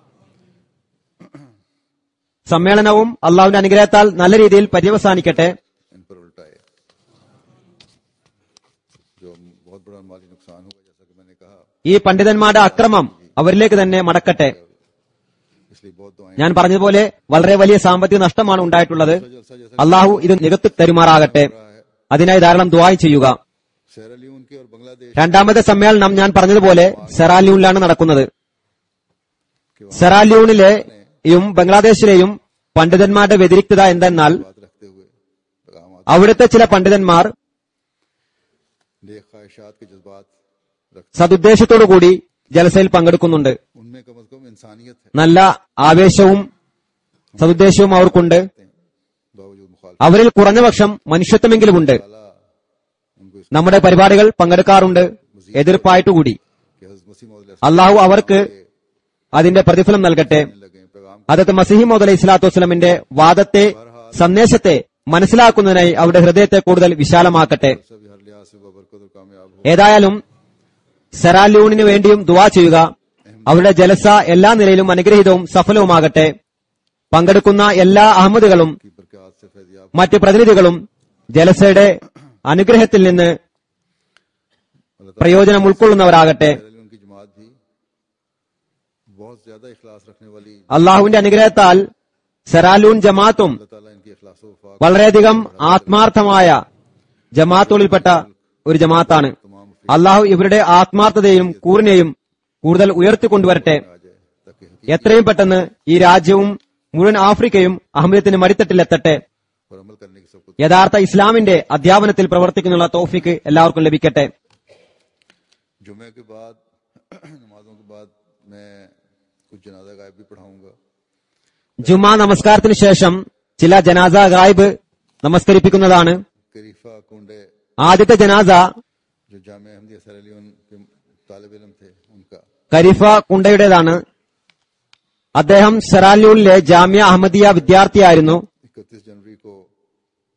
സമ്മേളനവും അള്ളാഹുവിന്റെ അനുഗ്രഹത്താൽ നല്ല രീതിയിൽ പര്യവസാനിക്കട്ടെ इन पर उल्टाए जो बहुत बड़ा माली नुकसान हुआ जैसा कि मैंने कहा ഈ പണ്ഡിതന്മാരുടെ അക്രമം അവരിലേക്ക് തന്നെ മടക്കട്ടെ इसलिए बहुत दुआएं ഞാൻ പറഞ്ഞതുപോലെ വളരെ വലിയ സാമ്പത്തിക നഷ്ടമാണ് ഉണ്ടായിട്ടുള്ളത് जलसा जैसा അള്ളാഹു ഇത് നികത്തി തരുമാറാകട്ടെ അതിനായി ധാരാളം ദുആ ചെയ്യുക सैरालियन के और बांग्लादेश രണ്ടാമത്തെ സമ്മേളനം ഞാൻ പറഞ്ഞതുപോലെ സെറാലിയൂണിലാണ് നടക്കുന്നത് സെറാലിയൂണിലെയും ബംഗ്ലാദേശിലെയും പണ്ഡിതന്മാരുടെ വ്യതിരിക്തത എന്തെന്നാൽ बात रखते हुए पैगाम आते അവിടുത്തെ ചില പണ്ഡിതന്മാർ नेक ख्वाहिशात के जज्बात रखते സതുദ്ദേശത്തോടുകൂടി ജലസയിൽ പങ്കെടുക്കുന്നുണ്ട് उनमें कम अज कम इंसानियत है നല്ല ആവേശവും സതുദ്ദേശവും അവർക്കുണ്ട് बावजूद मुखाल അവരിൽ കുറഞ്ഞപക്ഷം മനുഷ്യത്വമെങ്കിലുമുണ്ട് ताला उनको इस നമ്മുടെ പരിപാടികൾ പങ്കെടുക്കാറുണ്ട് എതിർപ്പായിട്ടുകൂടി कि हज़रत मसीह मौद അള്ളാഹു അവർക്ക് അതിന്റെ പ്രതിഫലം നൽകട്ടെ लगे पैगाम അതത് മസിഹി മോദ് അലൈഹി സ്വലാത്തു വസ്ലമിന്റെ വാദത്തെ സന്ദേശത്തെ മനസ്സിലാക്കുന്നതിനായി അവരുടെ ഹൃദയത്തെ കൂടുതൽ വിശാലമാക്കട്ടെ सभी हर लिहाज से बरकत और कामयाब हो ഏതായാലും സെറാലൂണിന് വേണ്ടിയും ദുവാ ചെയ്യുക അവരുടെ ജലസ എല്ലാ നിലയിലും അനുഗ്രഹീതവും സഫലവുമാകട്ടെ പങ്കെടുക്കുന്ന എല്ലാ അഹമ്മദുകളും की बरकत से फैजियाब മറ്റ് പ്രതിനിധികളും ജലസയുടെ അനുഗ്രഹത്തിൽ നിന്ന് अल्लाह പ്രയോജനം ഉൾക്കൊള്ളുന്നവരാകട്ടെ ताला उनकी जमात भी बहुत ज्यादा इखलास रखने वाली അള്ളാഹുവിന്റെ അനുഗ്രഹത്താൽ സെറാലൂൺ ജമാഅത്തും अल्लाह ताला इनकी इखलास व वफाक വളരെയധികം ആത്മാർത്ഥമായ ജമാഅത്തുകളിൽപ്പെട്ട ഒരു ജമാഅത്താണ് അള്ളാഹു ഇവരുടെ ആത്മാർത്ഥതയും കൂറിനെയും കൂടുതൽ ഉയർത്തിക്കൊണ്ടുവരട്ടെ आ जाए ताकि हकीकत എത്രയും പെട്ടെന്ന് ഈ രാജ്യവും മുഴുവൻ ആഫ്രിക്കയും അഹമ്മദത്തിന്റെ മടിത്തട്ടിലെത്തട്ടെ और अमल करने की सबको യഥാർത്ഥ ഇസ്ലാമിന്റെ അധ്യാപനത്തിൽ പ്രവർത്തിക്കുന്നുള്ള തോഫിക്ക് എല്ലാവർക്കും ലഭിക്കട്ടെ जुमे के बाद नमाजों के बाद मैं कुछ जनाजा गायब भी पढ़ाऊंगा ജുമാ നമസ്കാരത്തിന് ശേഷം ചില ജനാസ ഗായിബ് നമസ്കരിപ്പിക്കുന്നതാണ് करीफा कुंडे ആദ്യത്തെ ജനാസ जो जामे अहमदिया सैलियन के तालब इलम थे उनका ഖരീഫ കുണ്ടയുടേതാണ് അദ്ദേഹം സെറാലൂണിലെ ജാമ്യ അഹമ്മദിയ വിദ്യാർത്ഥിയായിരുന്നു इकतीस जनवरी को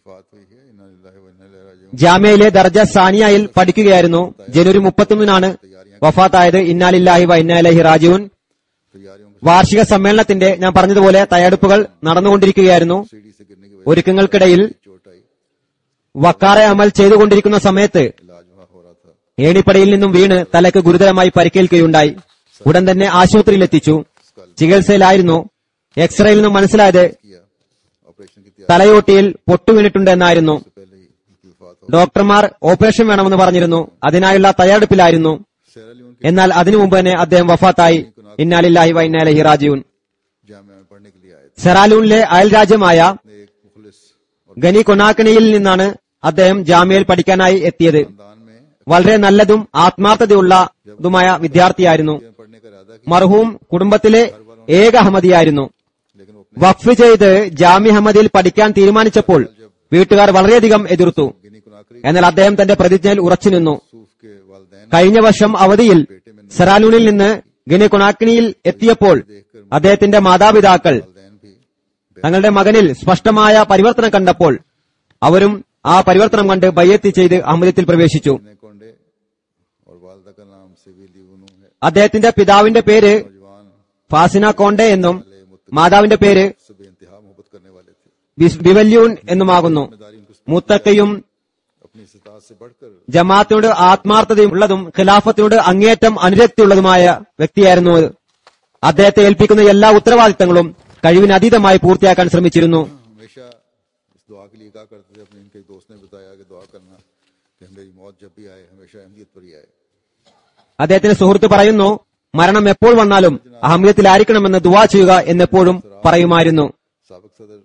वफात हुई है इन्ना लिल्लाहि व इन्ना इलैहि राजिऊन ജാമ്യയിലെ ദർജ സാനിയയിൽ പഠിക്കുകയായിരുന്നു ജനുവരി മുപ്പത്തൊന്നിനാണ് വഫാത്തായത് ഇന്നാലില്ലാഹി വ ഇന്നാലഹി റാജുൻ तैयारियों को വാർഷിക സമ്മേളനത്തിന്റെ ഞാൻ പറഞ്ഞതുപോലെ തയ്യാറെടുപ്പുകൾ നടന്നുകൊണ്ടിരിക്കുകയായിരുന്നു सीढ़ी से गिरने की वजह ഒരുക്കങ്ങൾക്കിടയിൽ से चोट आई വക്കാറെ അമൽ ചെയ്തുകൊണ്ടിരിക്കുന്ന സമയത്ത് इलाज वहाँ हो रहा था ഏണിപ്പടിയിൽ നിന്നും വീണ് തലക്ക് ഗുരുതരമായി പരിക്കേൽക്കുകയുണ്ടായി ഉടൻ തന്നെ ആശുപത്രിയിലെത്തിച്ചു ചികിത്സയിലായിരുന്നു എക്സ്റേയിൽ നിന്നും മനസ്സിലായത് किया ऑपरेशन की तैयारी തലയോട്ടിയിൽ പൊട്ടുവീണിട്ടുണ്ട് എന്നായിരുന്നു से पहले ही उनकी वफात हो ഡോക്ടർമാർ ഓപ്പറേഷൻ വേണമെന്ന് പറഞ്ഞിരുന്നു അതിനായുള്ള തയ്യാറെടുപ്പിലായിരുന്നു सैरालियोन के എന്നാൽ അതിനു മുമ്പ് തന്നെ അദ്ദേഹം വഫാത്തായി ഇന്നാലില്ലാഹി വ ഇന്നാലഹി റാജിയൂൻ जामिया में पढ़ने के लिए आए थे സെറാലൂണിലെ അയൽ രാജ്യമായ ने एक मुखलिस और ഗനി കൊനാക്കണിയിൽ നിന്നാണ് അദ്ദേഹം ജാമ്യയിൽ പഠിക്കാനായി എത്തിയത് खानदान में വളരെ നല്ലതും ആത്മാർത്ഥതയുള്ളതുമായ വിദ്യാർത്ഥിയായിരുന്നു में पढ़ने का इरादा മർഹൂം കുടുംബത്തിലെ ഏക അഹമ്മദിയായിരുന്നു किया लेकिन वो अपने വഖഫ് ചെയ്ത് ജാമ്യ അഹമ്മദിയിൽ പഠിക്കാൻ തീരുമാനിച്ചപ്പോൾ വീട്ടുകാർ വളരെയധികം എതിർത്തു गिनी कुनाकरी എന്നാൽ അദ്ദേഹം തന്റെ പ്രതിജ്ഞയിൽ ഉറച്ചുനിന്നു सूफ के वालदेन കഴിഞ്ഞ വർഷം അവധിയിൽ സെറാലൂണിൽ നിന്ന് ഗിനി കൊണാക്കിനിയിൽ എത്തിയപ്പോൾ അദ്ദേഹത്തിന്റെ മാതാപിതാക്കൾ वालदेन भी തങ്ങളുടെ മകനിൽ സ്പഷ്ടമായ പരിവർത്തനം കണ്ടപ്പോൾ അവരും ആ പരിവർത്തനം കണ്ട് ബയ്യത്ത് ചെയ്ത് അഹമ്മദത്തിൽ പ്രവേശിച്ചു ने कोंडे और वालदा का नाम सिविली उनू है അദ്ദേഹത്തിന്റെ പിതാവിന്റെ പേര് नौजवान ഫാസിന കോണ്ടെ എന്നും മാതാവിന്റെ പേര് से बेइंतहा मोहब्बत करने वाले थे ബിസ്- ബിവല്യൂൺ എന്നുമാകുന്നു जिम्मेदारी उनको മുത്തക്കയും अपनी इस्तात से बढ़कर ജമാഅത്തിനോട് ആത്മാർത്ഥതയുള്ളതും ഖിലാഫത്തിനോട് അങ്ങേയറ്റം അനുരക്തിയുള്ളതുമായ വ്യക്തിയായിരുന്നു അത്. അദ്ദേഹത്തെ ഏൽപ്പിക്കുന്ന എല്ലാ ഉത്തരവാദിത്തങ്ങളും കഴിവിനതീതമായി പൂർത്തിയാക്കാൻ ശ്രമിച്ചിരുന്നു हमेशा इस दुआ के लिए कहा करते थे अपने इनके दोस्त ने बताया कि दुआ करना कि मेरी मौत जब भी आए हमेशा अहमियत पर ही आए അദ്ദേഹത്തിന്റെ സുഹൃത്ത് പറയുന്നു മരണം എപ്പോൾ വന്നാലും അഹമ്മദത്തിലായിരിക്കണമെന്ന് ദുവാ ചെയ്യുക എന്നെപ്പോഴും പറയുമായിരുന്നു सबक सदर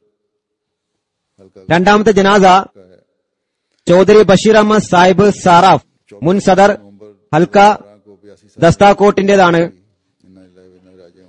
हल्का രണ്ടാമത്തെ ജനാസ का है ചൗധരി ബഷീർ അഹമ്മദ് സാഹിബ് സാറാഫ് മുൻ സദർ नवंबर ഹൽക്ക बारह को बयासी साल ദസ്താക്കോട്ടിന്റേതാണ് इन्ना लिल्लाहि व इन्ना इलैहि राजिऊन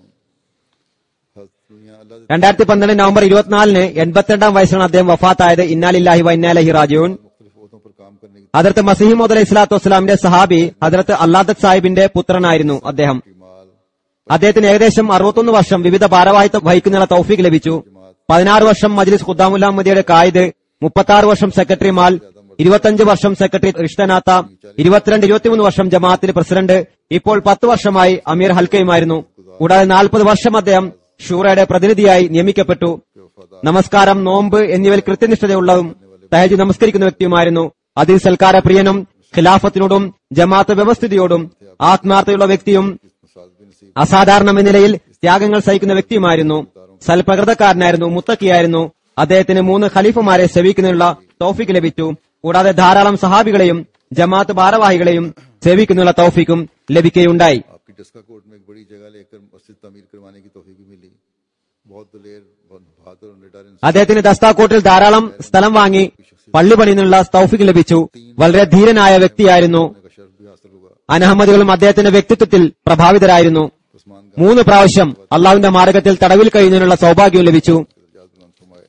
हज़रत दुनिया अल्लाह से രണ്ടായിരത്തി പന്ത്രണ്ട് നവംബർ ഇരുപത്തിനാലിന് എൺപത്തിരണ്ടാം വയസ്സിലാണ് അദ്ദേഹം വഫാത്തായത് ഇന്നാലില്ലാഹി വൈനാലഹി റാജുൻ मुख्तलिफ ओहदों पर काम करने की ഹജറത്ത് മസീമോദ് അലൈഹി സ്വലാത്തു വസ്സലാമിന്റെ സഹാബി ഹജറത്ത് അല്ലാദത്ത് സാഹിബിന്റെ പുത്രനായിരുന്നു അദ്ദേഹം माल അദ്ദേഹത്തിന് ഏകദേശം അറുപത്തൊന്ന് വർഷം വിവിധ ഭാരവാഹിത്വം വഹിക്കുന്നതിനുള്ള തൗഫീഖ് ലഭിച്ചു പതിനാറ് വർഷം മജ്ലിസ് ഖുദ്ദാമുല്ലാമദിയുടെ കായിദ് മുപ്പത്തി വർഷം സെക്രട്ടറി മാൽ ഇരുപത്തഞ്ച് വർഷം സെക്രട്ടറി റിഷ്തനാത്ത ഇരുപത്തിരണ്ട് ഇരുപത്തിമൂന്ന് വർഷം ജമാഅത്തിന്റെ പ്രസിഡന്റ് ഇപ്പോൾ പത്ത് വർഷമായി അമീർ ഹൽക്കയുമായിരുന്നു കൂടാതെ നാൽപ്പത് വർഷം അദ്ദേഹം ഷൂറയുടെ പ്രതിനിധിയായി നിയമിക്കപ്പെട്ടു നമസ്കാരം നോമ്പ് എന്നിവയിൽ കൃത്യനിഷ്ഠതയുള്ളതും തഹജ് നമസ്കരിക്കുന്ന വ്യക്തിയുമായിരുന്നു അതിൽ സൽക്കാര പ്രിയനും ഖിലാഫത്തിനോടും ജമാഅത്ത് വ്യവസ്ഥിതിയോടും ആത്മാർത്ഥതയുള്ള വ്യക്തിയും मुसाद भी नसीब അസാധാരണ നിലയിൽ ത്യാഗങ്ങൾ സഹിക്കുന്ന വ്യക്തിയുമായിരുന്നു സൽപ്രകൃതക്കാരനായിരുന്നു മുത്തക്കിയായിരുന്നു അദ്ദേഹത്തിന് മൂന്ന് ഖലീഫമാരെ സേവിക്കുന്നതിനുള്ള തൗഫീക്ക് ലഭിച്ചു കൂടാതെ ധാരാളം സഹാബികളെയും ജമാഅത്ത് ഭാരവാഹികളെയും സേവിക്കുന്നതിനുള്ള തൗഫീക്കും ലഭിക്കുകയുണ്ടായി आपकी डस्का कोर्ट में एक बड़ी जगह लेकर मस्जिद तमीर करवाने की तोफीक भी मिली बहुत दिलेर बहुत बहादुर और निडर इंसान അദ്ദേഹത്തിന് ദസ്താക്കോട്ടിൽ ധാരാളം സ്ഥലം വാങ്ങി പള്ളി പണിയുന്നതിനുള്ള തൗഫീക്ക് ലഭിച്ചു വളരെ ധീരനായ വ്യക്തിയായിരുന്നു का शर्फ भी हासिल हुआ അനഹമ്മദികളും അദ്ദേഹത്തിന്റെ വ്യക്തിത്വത്തിൽ പ്രഭാവിതരായിരുന്നു उस्मान മൂന്ന് പ്രാവശ്യം അള്ളാഹുവിന്റെ മാർഗത്തിൽ തടവിൽ കഴിയുന്നതിനുള്ള സൗഭാഗ്യവും ലഭിച്ചു गंजाद बुलंद फरमाए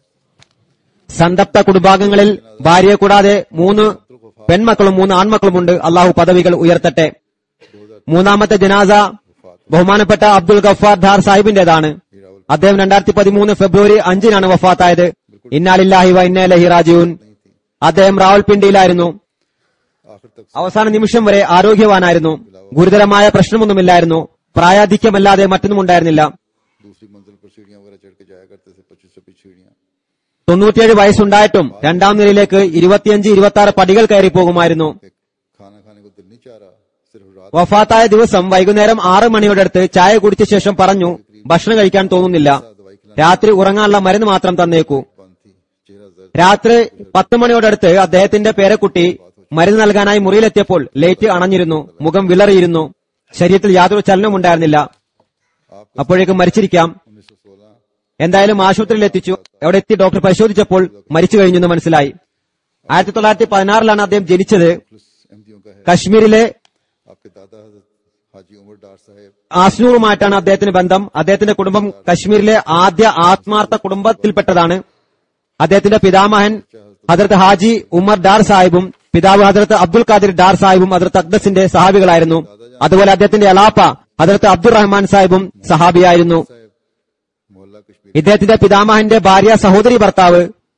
സന്തപ്ത കുടുംബാംഗങ്ങളിൽ ഭാര്യയെ കൂടാതെ മൂന്ന് പെൺമക്കളും മൂന്ന് ആൺമക്കളുമുണ്ട് അള്ളാഹു പദവികൾ ഉയർത്തട്ടെ മൂന്നാമത്തെ ജനാസ ബഹുമാനപ്പെട്ട അബ്ദുൽ ഗഫാർ ധാർ സാഹിബിന്റേതാണ് അദ്ദേഹം രണ്ടായിരത്തി പതിമൂന്ന് ഫെബ്രുവരി അഞ്ചിനാണ് വഫാത്തായത് ഇന്നാലില്ലാഹി വ ഇന്നലഹി റാജീവൻ അദ്ദേഹം റാവൽപിണ്ടിയിലായിരുന്നു आखिर तक അവസാന നിമിഷം വരെ ആരോഗ്യവാനായിരുന്നു ഗുരുതരമായ പ്രശ്നമൊന്നുമില്ലായിരുന്നു പ്രായാധിക്യമല്ലാതെ മറ്റൊന്നും ഉണ്ടായിരുന്നില്ല दूसरी मंजिल पर सीढ़ियां वगैरह चढ़ के जाया करते थे पच्चीस छब्बीस सीढ़ियां തൊണ്ണൂറ്റിയേഴ് വയസ്സുണ്ടായിട്ടും രണ്ടാം നിലയിലേക്ക് ഇരുപത്തിയഞ്ച് ഇരുപത്തി ആറ് പടികൾ കയറി പോകുമായിരുന്നു कि खाना खाने को दिल नहीं चाह रहा सिर्फ रात വഫാത്തായ ദിവസം വൈകുന്നേരം ആറ് മണിയോടെ അടുത്ത് ചായ കുടിച്ച ശേഷം പറഞ്ഞു ഭക്ഷണം കഴിക്കാൻ തോന്നുന്നില്ല രാത്രി ഉറങ്ങാനുള്ള മരുന്ന് മാത്രം തന്നേക്കൂ बंद थी चेहरा जर्द രാത്രി പത്ത് മണിയോടെ അടുത്ത് അദ്ദേഹത്തിന്റെ പേരക്കുട്ടി മരുന്ന് നൽകാനായി മുറിയിലെത്തിയപ്പോൾ ലൈറ്റ് അണഞ്ഞിരുന്നു മുഖം വിളറിയിരുന്നു ശരീരത്തിൽ യാതൊരു ചലനവും ഉണ്ടായിരുന്നില്ല അപ്പോഴേക്കും മരിച്ചിരിക്കാം उन्नीस सौ सोलह എന്തായാലും ആശുപത്രിയിൽ എത്തിച്ചു അവിടെ എത്തി ഡോക്ടർ പരിശോധിച്ചപ്പോൾ മരിച്ചു കഴിഞ്ഞെന്ന് മനസ്സിലായി ആയിരത്തി തൊള്ളായിരത്തി പതിനാറിലാണ് അദ്ദേഹം ജനിച്ചത് एमपीओ का है കശ്മീരിലെ आपके दादा हजरत हाजी उमर डार साहब ആസ്നൂറുമായിട്ടാണ് അദ്ദേഹത്തിന് ബന്ധം അദ്ദേഹത്തിന്റെ കുടുംബം കശ്മീരിലെ ആദ്യ ആത്മാർത്ഥ കുടുംബത്തിൽപ്പെട്ടതാണ് അദ്ദേഹത്തിന്റെ പിതാമഹൻ ഹജറത്ത് ഹാജി ഉമർ ഡാർ സാഹിബും പിതാവ് ഹജറത്ത് അബ്ദുൽ ഖാദിർ ഡാർ സാഹിബും ഹജറത്ത് അക്ദസിന്റെ സഹാബികളായിരുന്നു അതുപോലെ അദ്ദേഹത്തിന്റെ അലാപ്പ ഹജറത്ത് അബ്ദുൾ റഹ്മാൻ സാഹിബും സഹാബിയായിരുന്നു साहब मोहल्ला कश्मीर ഇദ്ദേഹത്തിന്റെ പിതാമഹന്റെ ഭാര്യ സഹോദരി ഭർത്താവ്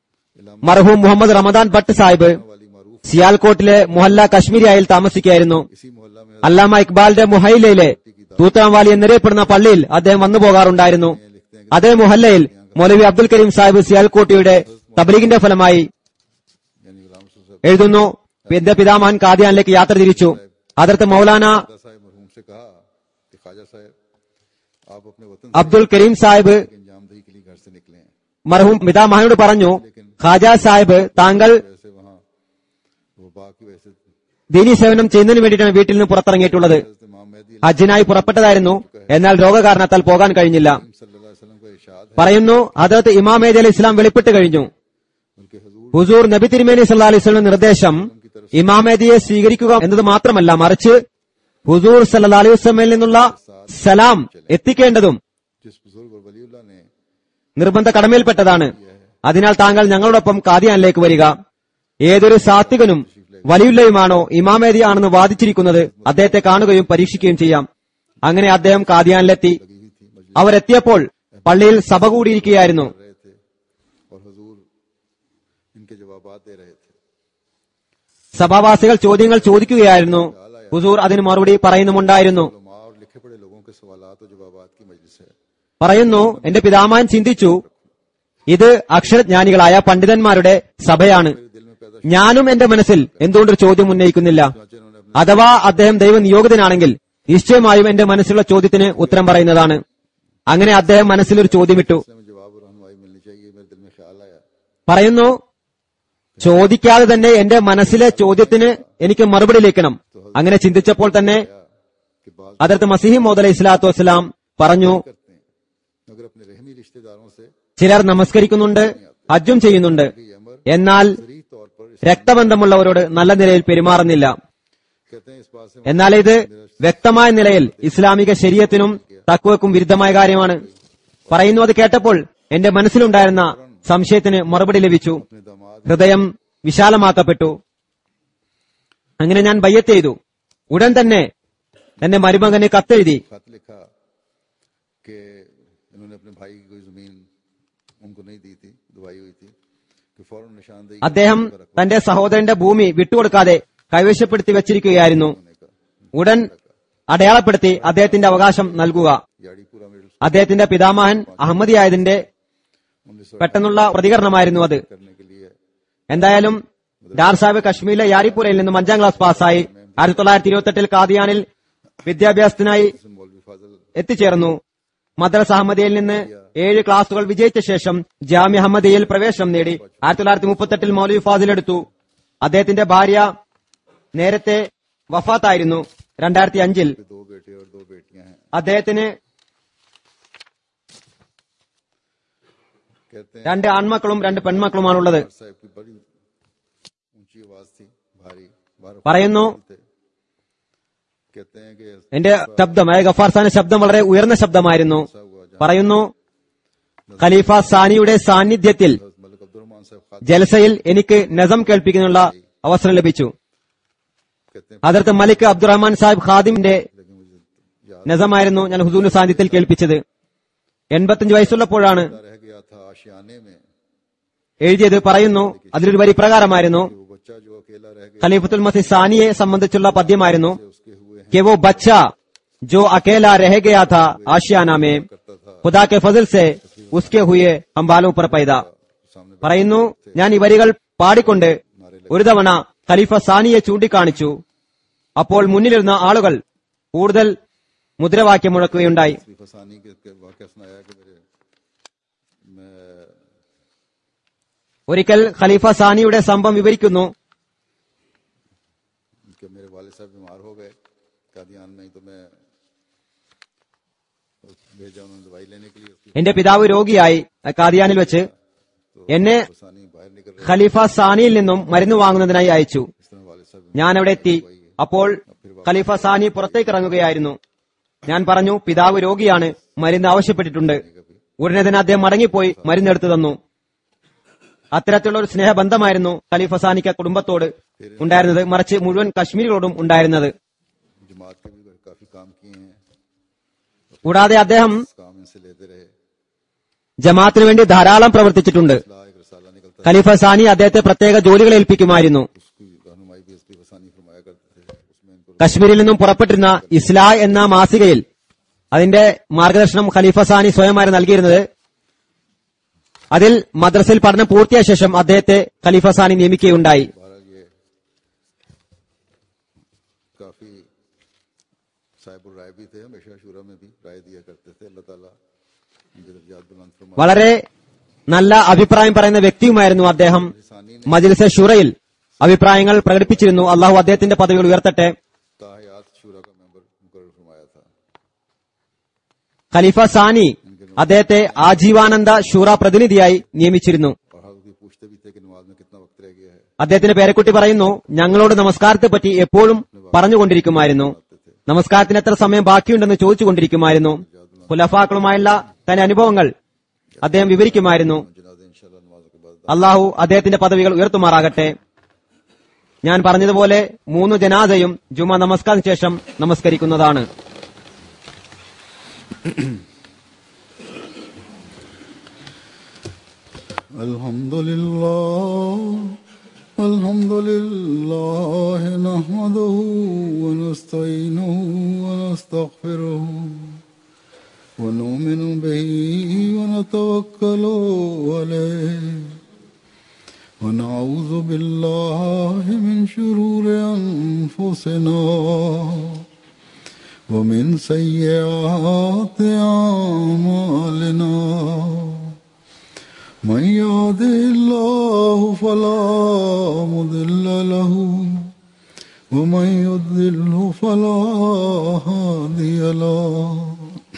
മർഹൂം മുഹമ്മദ് റമദാൻ ഭട്ട് സാഹിബ് वाली मारूफ സിയാൽകോട്ടിലെ മുഹല്ല കശ്മീരിയായിൽ താമസിക്കുകയായിരുന്നു इसी मोहल्ला में അല്ലാമ ഇക്ബാലിന്റെ മുഹൈലയിലെ തൂത്താംവാലി എന്നറിയപ്പെടുന്ന പള്ളിയിൽ അദ്ദേഹം വന്നു പോകാറുണ്ടായിരുന്നു അതേ മുഹല്ലയിൽ മൗലവി അബ്ദുൽ കരീം സാഹിബ് സിയാൽകോട്ടിയുടെ തബ്ലീഗിന്റെ ഫലമായി यानी गुलाम रसूल साहब എഴുതുന്നു എന്റെ പിതാമഹൻ കാദിയാനിലേക്ക് യാത്ര തിരിച്ചു അതിർത്ത് മൗലാന दादा साहब मरहूम से कहा कि ख्वाजा साहब आप अपने वतन അബ്ദുൽ കരീം സാഹിബ് की अंजामदही के लिए घर से निकले हैं മർഹൂം പിതാമഹനോട് പറഞ്ഞു ഖാജ സാഹിബ് താങ്കൾ वैसे वहाँ वो बाकी वैसे ദീനി സേവനം ചെയ്യുന്നതിന് വേണ്ടിയിട്ടാണ് വീട്ടിൽ നിന്ന് പുറത്തിറങ്ങിയിട്ടുള്ളത് हजरत इमाम मेहदी ഹജ്ജിനായി പുറപ്പെട്ടതായിരുന്നു എന്നാൽ രോഗകാരണത്താൽ പോകാൻ കഴിഞ്ഞില്ല सल्लल्लाहु अलैहि वसल्लम का इरशाद है പറയുന്നു അതിർത്ത് ഇമാമേദ് അലി ഇസ്ലാം വെളിപ്പെട്ട് കഴിഞ്ഞു उनके हजूर ഹുസൂർ നബി തിരുമേനി സല്ലാ അലൈഹി സ്വലം നിർദ്ദേശം ഇമാമേദിയെ സ്വീകരിക്കുക എന്നത് മാത്രമല്ല മറിച്ച് ഹുസൂർ സല്ലാ അലൈഹി വസ്ലമിൽ നിന്നുള്ള സലാം എത്തിക്കേണ്ടതും जिस बुजुर्ग और वलीउल्लाह ने നിർബന്ധ കടമയിൽപ്പെട്ടതാണ് അതിനാൽ താങ്കൾ ഞങ്ങളോടൊപ്പം കാദിയാനിലേക്ക് വരിക ഏതൊരു സാത്വികനും വലിയുള്ളയുമാണോ ഇമാമേദി ആണെന്ന് വാദിച്ചിരിക്കുന്നത് അദ്ദേഹത്തെ കാണുകയും പരീക്ഷിക്കുകയും ചെയ്യാം അങ്ങനെ അദ്ദേഹം കാദിയാനിലെത്തി लगी हुई थी मजलिस അവരെത്തിയപ്പോൾ പള്ളിയിൽ സഭ കൂടിയിരിക്കുകയായിരുന്നു कर रहे थे और हजूर इनके जवाबात दे रहे थे സഭാവാസികൾ ചോദ്യങ്ങൾ ചോദിക്കുകയായിരുന്നു ഹുസൂർ അതിന് മറുപടി പറയുന്നുമുണ്ടായിരുന്നു उलमा और लिखे पढ़े लोगों के सवालात और जवाबात की मजलिस है പറയുന്നു എന്റെ പിതാമഹൻ ചിന്തിച്ചു ഇത് അക്ഷരജ്ഞാനികളായ പണ്ഡിതന്മാരുടെ സഭയാണ് मेरे दिल में पैदा ഞാനും എന്റെ മനസ്സിൽ എന്തുകൊണ്ടൊരു ചോദ്യം ഉന്നയിക്കുന്നില്ല चाचा इन्होंने अपने അഥവാ അദ്ദേഹം ദൈവ നിയോഗിതനാണെങ്കിൽ നിശ്ചയമായും എന്റെ മനസ്സിലുള്ള ചോദ്യത്തിന് ഉത്തരം പറയുന്നതാണ് അങ്ങനെ അദ്ദേഹം മനസ്സിലൊരു ചോദ്യമിട്ടു में जवाब और रहनुमाई मिलनी चाहिए मेरे दिल में ख्याल आया പറയുന്നു ചോദിക്കാതെ തന്നെ എന്റെ മനസ്സിലെ ചോദ്യത്തിന് എനിക്ക് മറുപടി ലഭിക്കണം അങ്ങനെ ചിന്തിച്ചപ്പോൾ തന്നെ कि बात അതിർത്ത് മസീഹി മോദ് അലൈഹി സ്വലാത്തു വസ്സലാം പറഞ്ഞു करते हैं मगर अपने रहमी रिश्तेदारों से ചിലർ നമസ്കരിക്കുന്നുണ്ട് ഹജ്ജും ചെയ്യുന്നുണ്ട് ये अमर എന്നാൽ सही तौर पर രക്തബന്ധമുള്ളവരോട് നല്ല നിലയിൽ പെരുമാറുന്നില്ല कहते हैं इस बात से എന്നാൽ ഇത് വ്യക്തമായ നിലയിൽ ഇസ്ലാമിക ശരീരത്തിനും തക്വക്കും വിരുദ്ധമായ കാര്യമാണ് പറയുന്നു അത് കേട്ടപ്പോൾ എന്റെ മനസ്സിലുണ്ടായിരുന്ന സംശയത്തിന് മറുപടി ലഭിച്ചു अपने दामाद ഹൃദയം വിശാലമാക്കപ്പെട്ടു അങ്ങനെ ഞാൻ ബയ്യത്ത് ചെയ്തു ഉടൻ തന്നെ എന്റെ മരുമകന് കത്തെഴുതി खत लिखा कि इन्होंने अपने भाई की कोई जमीन उनको नहीं दी थी दवाई हुई थी कि फौरन निशानदेही അദ്ദേഹം തന്റെ സഹോദരന്റെ ഭൂമി വിട്ടുകൊടുക്കാതെ കൈവശപ്പെടുത്തി വെച്ചിരിക്കുകയായിരുന്നു होने का ഉടൻ അടയാളപ്പെടുത്തി അദ്ദേഹത്തിന്റെ അവകാശം നൽകുക याड़ीपुरा मिडिल അദ്ദേഹത്തിന്റെ പിതാമഹൻ അഹമ്മദിയായതിന്റെ उन्नीस सौ പെട്ടെന്നുള്ള പ്രതികരണമായിരുന്നു അത് करने के लिए എന്തായാലും ഡാർ സാഹിബ് കശ്മീരിലെ യാരിപ്പുരയിൽ നിന്നും അഞ്ചാം ക്ലാസ് പാസ്സായി ആയിരത്തി തൊള്ളായിരത്തി ഇരുപത്തെട്ടിൽ കാദിയാനിൽ വിദ്യാഭ്യാസത്തിനായി से मौलवी फाजल എത്തിച്ചേർന്നു മദ്രസ അഹമ്മദിയയിൽ നിന്ന് ഏഴ് ക്ലാസുകൾ വിജയിച്ച ശേഷം ജാമ്യ അഹമ്മദിയയിൽ പ്രവേശനം നേടി ആയിരത്തി തൊള്ളായിരത്തി മുപ്പത്തെട്ടിൽ മൗലവി ഫാസിൽ എടുത്തു അദ്ദേഹത്തിന്റെ ഭാര്യ നേരത്തെ വഫാത്തായിരുന്നു രണ്ടായിരത്തി അഞ്ചിൽ के दो बेटे और दो बेटियां हैं അദ്ദേഹത്തിന് कहते हैं രണ്ട് ആൺമക്കളും രണ്ട് പെൺമക്കളുമാണുള്ളത് साहब की बड़ी ऊंची आवाज थी भारी बारह പറയുന്നു थे कहते हैं कि എന്റെ ശബ്ദം അതായത് ഗഫാർ സാന്റെ ശബ്ദം വളരെ ഉയർന്ന ശബ്ദമായിരുന്നു ऐसा हुआ जहाँ പറയുന്നു ഖലീഫ സാനിയുടെ സാന്നിധ്യത്തിൽ मलिक अब्दुलरहमान साहब खाते ജലസയിൽ എനിക്ക് നസം കേൾപ്പിക്കാനുള്ള അവസരം ലഭിച്ചു कहते हैं അതിർത്ത് മലിക് അബ്ദുറഹ്മാൻ സാഹിബ് ഖാദിമിന്റെ लेकिन मुझे याद നസമായിരുന്നു ഞാൻ ഹുസൂറിന്റെ സാന്നിധ്യത്തിൽ കേൾപ്പിച്ചത് എൺപത്തിയഞ്ച് വയസ്സുള്ളപ്പോഴാണ് रह गया था आशियाने में എഴുതിയത് പറയുന്നു അതിലൊരു വരി പ്രകാരമായിരുന്നു कि वो बच्चा जो अकेला रह गया ഖലീഫത്തുൽ മസി സാനിയെ സംബന്ധിച്ചുള്ള പദ്യമായിരുന്നു उसके हुए हैं कि वो बच्चा जो अकेला रह गया था आशियाना में करता था खुदा के फजल से उसके हुए हम बालों पर पैदा सामने പറയുന്നു ഞാൻ ഈ വരികൾ പാടിക്കൊണ്ട് ഒരു തവണ ഖലീഫ സാനിയെ ചൂണ്ടിക്കാണിച്ചു അപ്പോൾ മുന്നിലിരുന്ന ആളുകൾ കൂടുതൽ മുദ്രാവാക്യം മുഴക്കുകയുണ്ടായി बैठे फसानी के, के वाक्य सुनाया कि मेरे मैं ഒരിക്കൽ ഖലീഫ സാനിയുടെ സംഭവം വിവരിക്കുന്നു कि मेरे वाले साहब बीमार हो गए कादियान में ही तो मैं भेजा उन्होंने दवाई लेने के लिए उसकी എന്റെ പിതാവ് രോഗിയായി കാദിയാനിൽ വെച്ച് എന്നെ फसानी बाहर निकल रहे ഖലീഫ സാനിയിൽ നിന്നും മരുന്ന് വാങ്ങുന്നതിനായി അയച്ചു इस तरह वाले साहब ഞാൻ അവിടെ എത്തി അപ്പോൾ ഖലീഫ സാനി പുറത്തേക്ക് ഇറങ്ങുകയായിരുന്നു ഞാൻ പറഞ്ഞു പിതാവ് രോഗിയാണ് മരുന്ന് ആവശ്യപ്പെട്ടിട്ടുണ്ട് ഉടനെ തന്നെ അദ്ദേഹം മടങ്ങിപ്പോയി മരുന്നെടുത്തു തന്നു അത്തരത്തിലുള്ള ഒരു സ്നേഹബന്ധമായിരുന്നു ഖലീഫ സാനിക്ക കുടുംബത്തോട് ഉണ്ടായിരുന്നത് മറിച്ച് മുഴുവൻ കശ്മീരികളോടും ഉണ്ടായിരുന്നത് जमात के भी काफी काम किए हैं കൂടാതെ അദ്ദേഹം काम इनसे लेते रहे ജമാഅത്തിന് വേണ്ടി ധാരാളം പ്രവർത്തിച്ചിട്ടുണ്ട് ला एक रसाला निकलता ഖലീഫ സാനി അദ്ദേഹത്തെ പ്രത്യേക ജോലികൾ ഏൽപ്പിക്കുമായിരുന്നു उसकी रहनुमाई भी इसकी वसानी फरमाया करते थे उसमें इनको കശ്മീരിൽ നിന്നും പുറപ്പെട്ടിരുന്ന ഇസ്ലാ എന്ന മാസികയിൽ അതിന്റെ മാർഗദർശനം ഖലീഫ സാനി സ്വയമായിരുന്നു നൽകിയിരുന്നത് അതിൽ മദ്രസയിൽ പഠനം പൂർത്തിയായ ശേഷം അദ്ദേഹത്തെ ഖലീഫ സാനി നിയമിക്കുകയുണ്ടായി बहरहाल ये काफी साहिबुल राय भी थे हमेशा शुरा में भी राय दिया करते थे अल्लाह ताला उनके दर्जात बुलंद फरमाए വളരെ നല്ല അഭിപ്രായം പറയുന്ന വ്യക്തിയുമായിരുന്നു അദ്ദേഹം മജിലിസെ ഷുറയിൽ അഭിപ്രായങ്ങൾ പ്രകടിപ്പിച്ചിരുന്നു അള്ളാഹു അദ്ദേഹത്തിന്റെ പദവികൾ ഉയർത്തട്ടെ ताहयात शुरा का मेंबर मुकर फरमाया था ഖലീഫ സാനി അദ്ദേഹത്തെ ആജീവാനന്ദ ഷൂറ പ്രതിനിധിയായി നിയമിച്ചിരുന്നു और हजरत भी पूछते भी थे कि नमाज में कितना वक्त रह गया है അദ്ദേഹത്തിന്റെ പേരക്കുട്ടി പറയുന്നു ഞങ്ങളോട് നമസ്കാരത്തെ പറ്റി എപ്പോഴും പറഞ്ഞുകൊണ്ടിരിക്കുമായിരുന്നു നമസ്കാരത്തിന് എത്ര സമയം ബാക്കിയുണ്ടെന്ന് ചോദിച്ചുകൊണ്ടിരിക്കുമായിരുന്നു ഖുലഫാക്കളുമായുള്ള തന്റെ അനുഭവങ്ങൾ അദ്ദേഹം വിവരിക്കുമായിരുന്നു जनाजे इंशाल्लाह नमाजों के बाद അള്ളാഹു അദ്ദേഹത്തിന്റെ പദവികൾ ഉയർത്തുമാറാകട്ടെ ഞാൻ പറഞ്ഞതുപോലെ മൂന്ന് ജനാദയും ജുമ നമസ്കാരത്തിന് ശേഷം നമസ്കരിക്കുന്നതാണ് الحمد لله الحمد لله نحمده ونستعينه ونستغفره ونؤمن به ونتوكل عليه ونعوذ بالله من شرور أنفسنا ومن سيئات أعمالنا من يهده الله فلا مضل له ومن يضلله فلا هادي له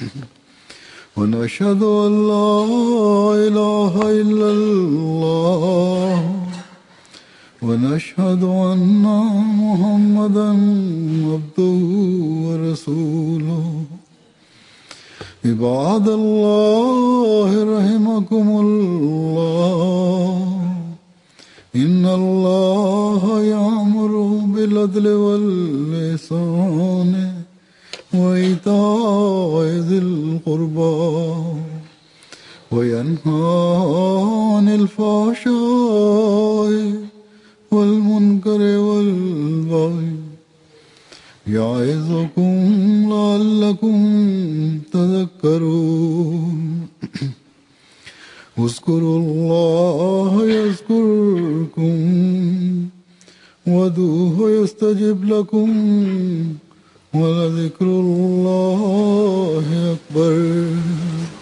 ونشهد أن لا إله إلا الله ونشهد أن محمدا عبده ورسوله عباد الله رحمكم الله إن الله يأمر بالعدل والإحسان وإيتاء ذي القربى وينهى عن الفحشاء والمنكر والبغي يعظكم لعلكم تذكرون اذكروا الله يذكركم ودوه يستجب لكم ولذكر الله أكبر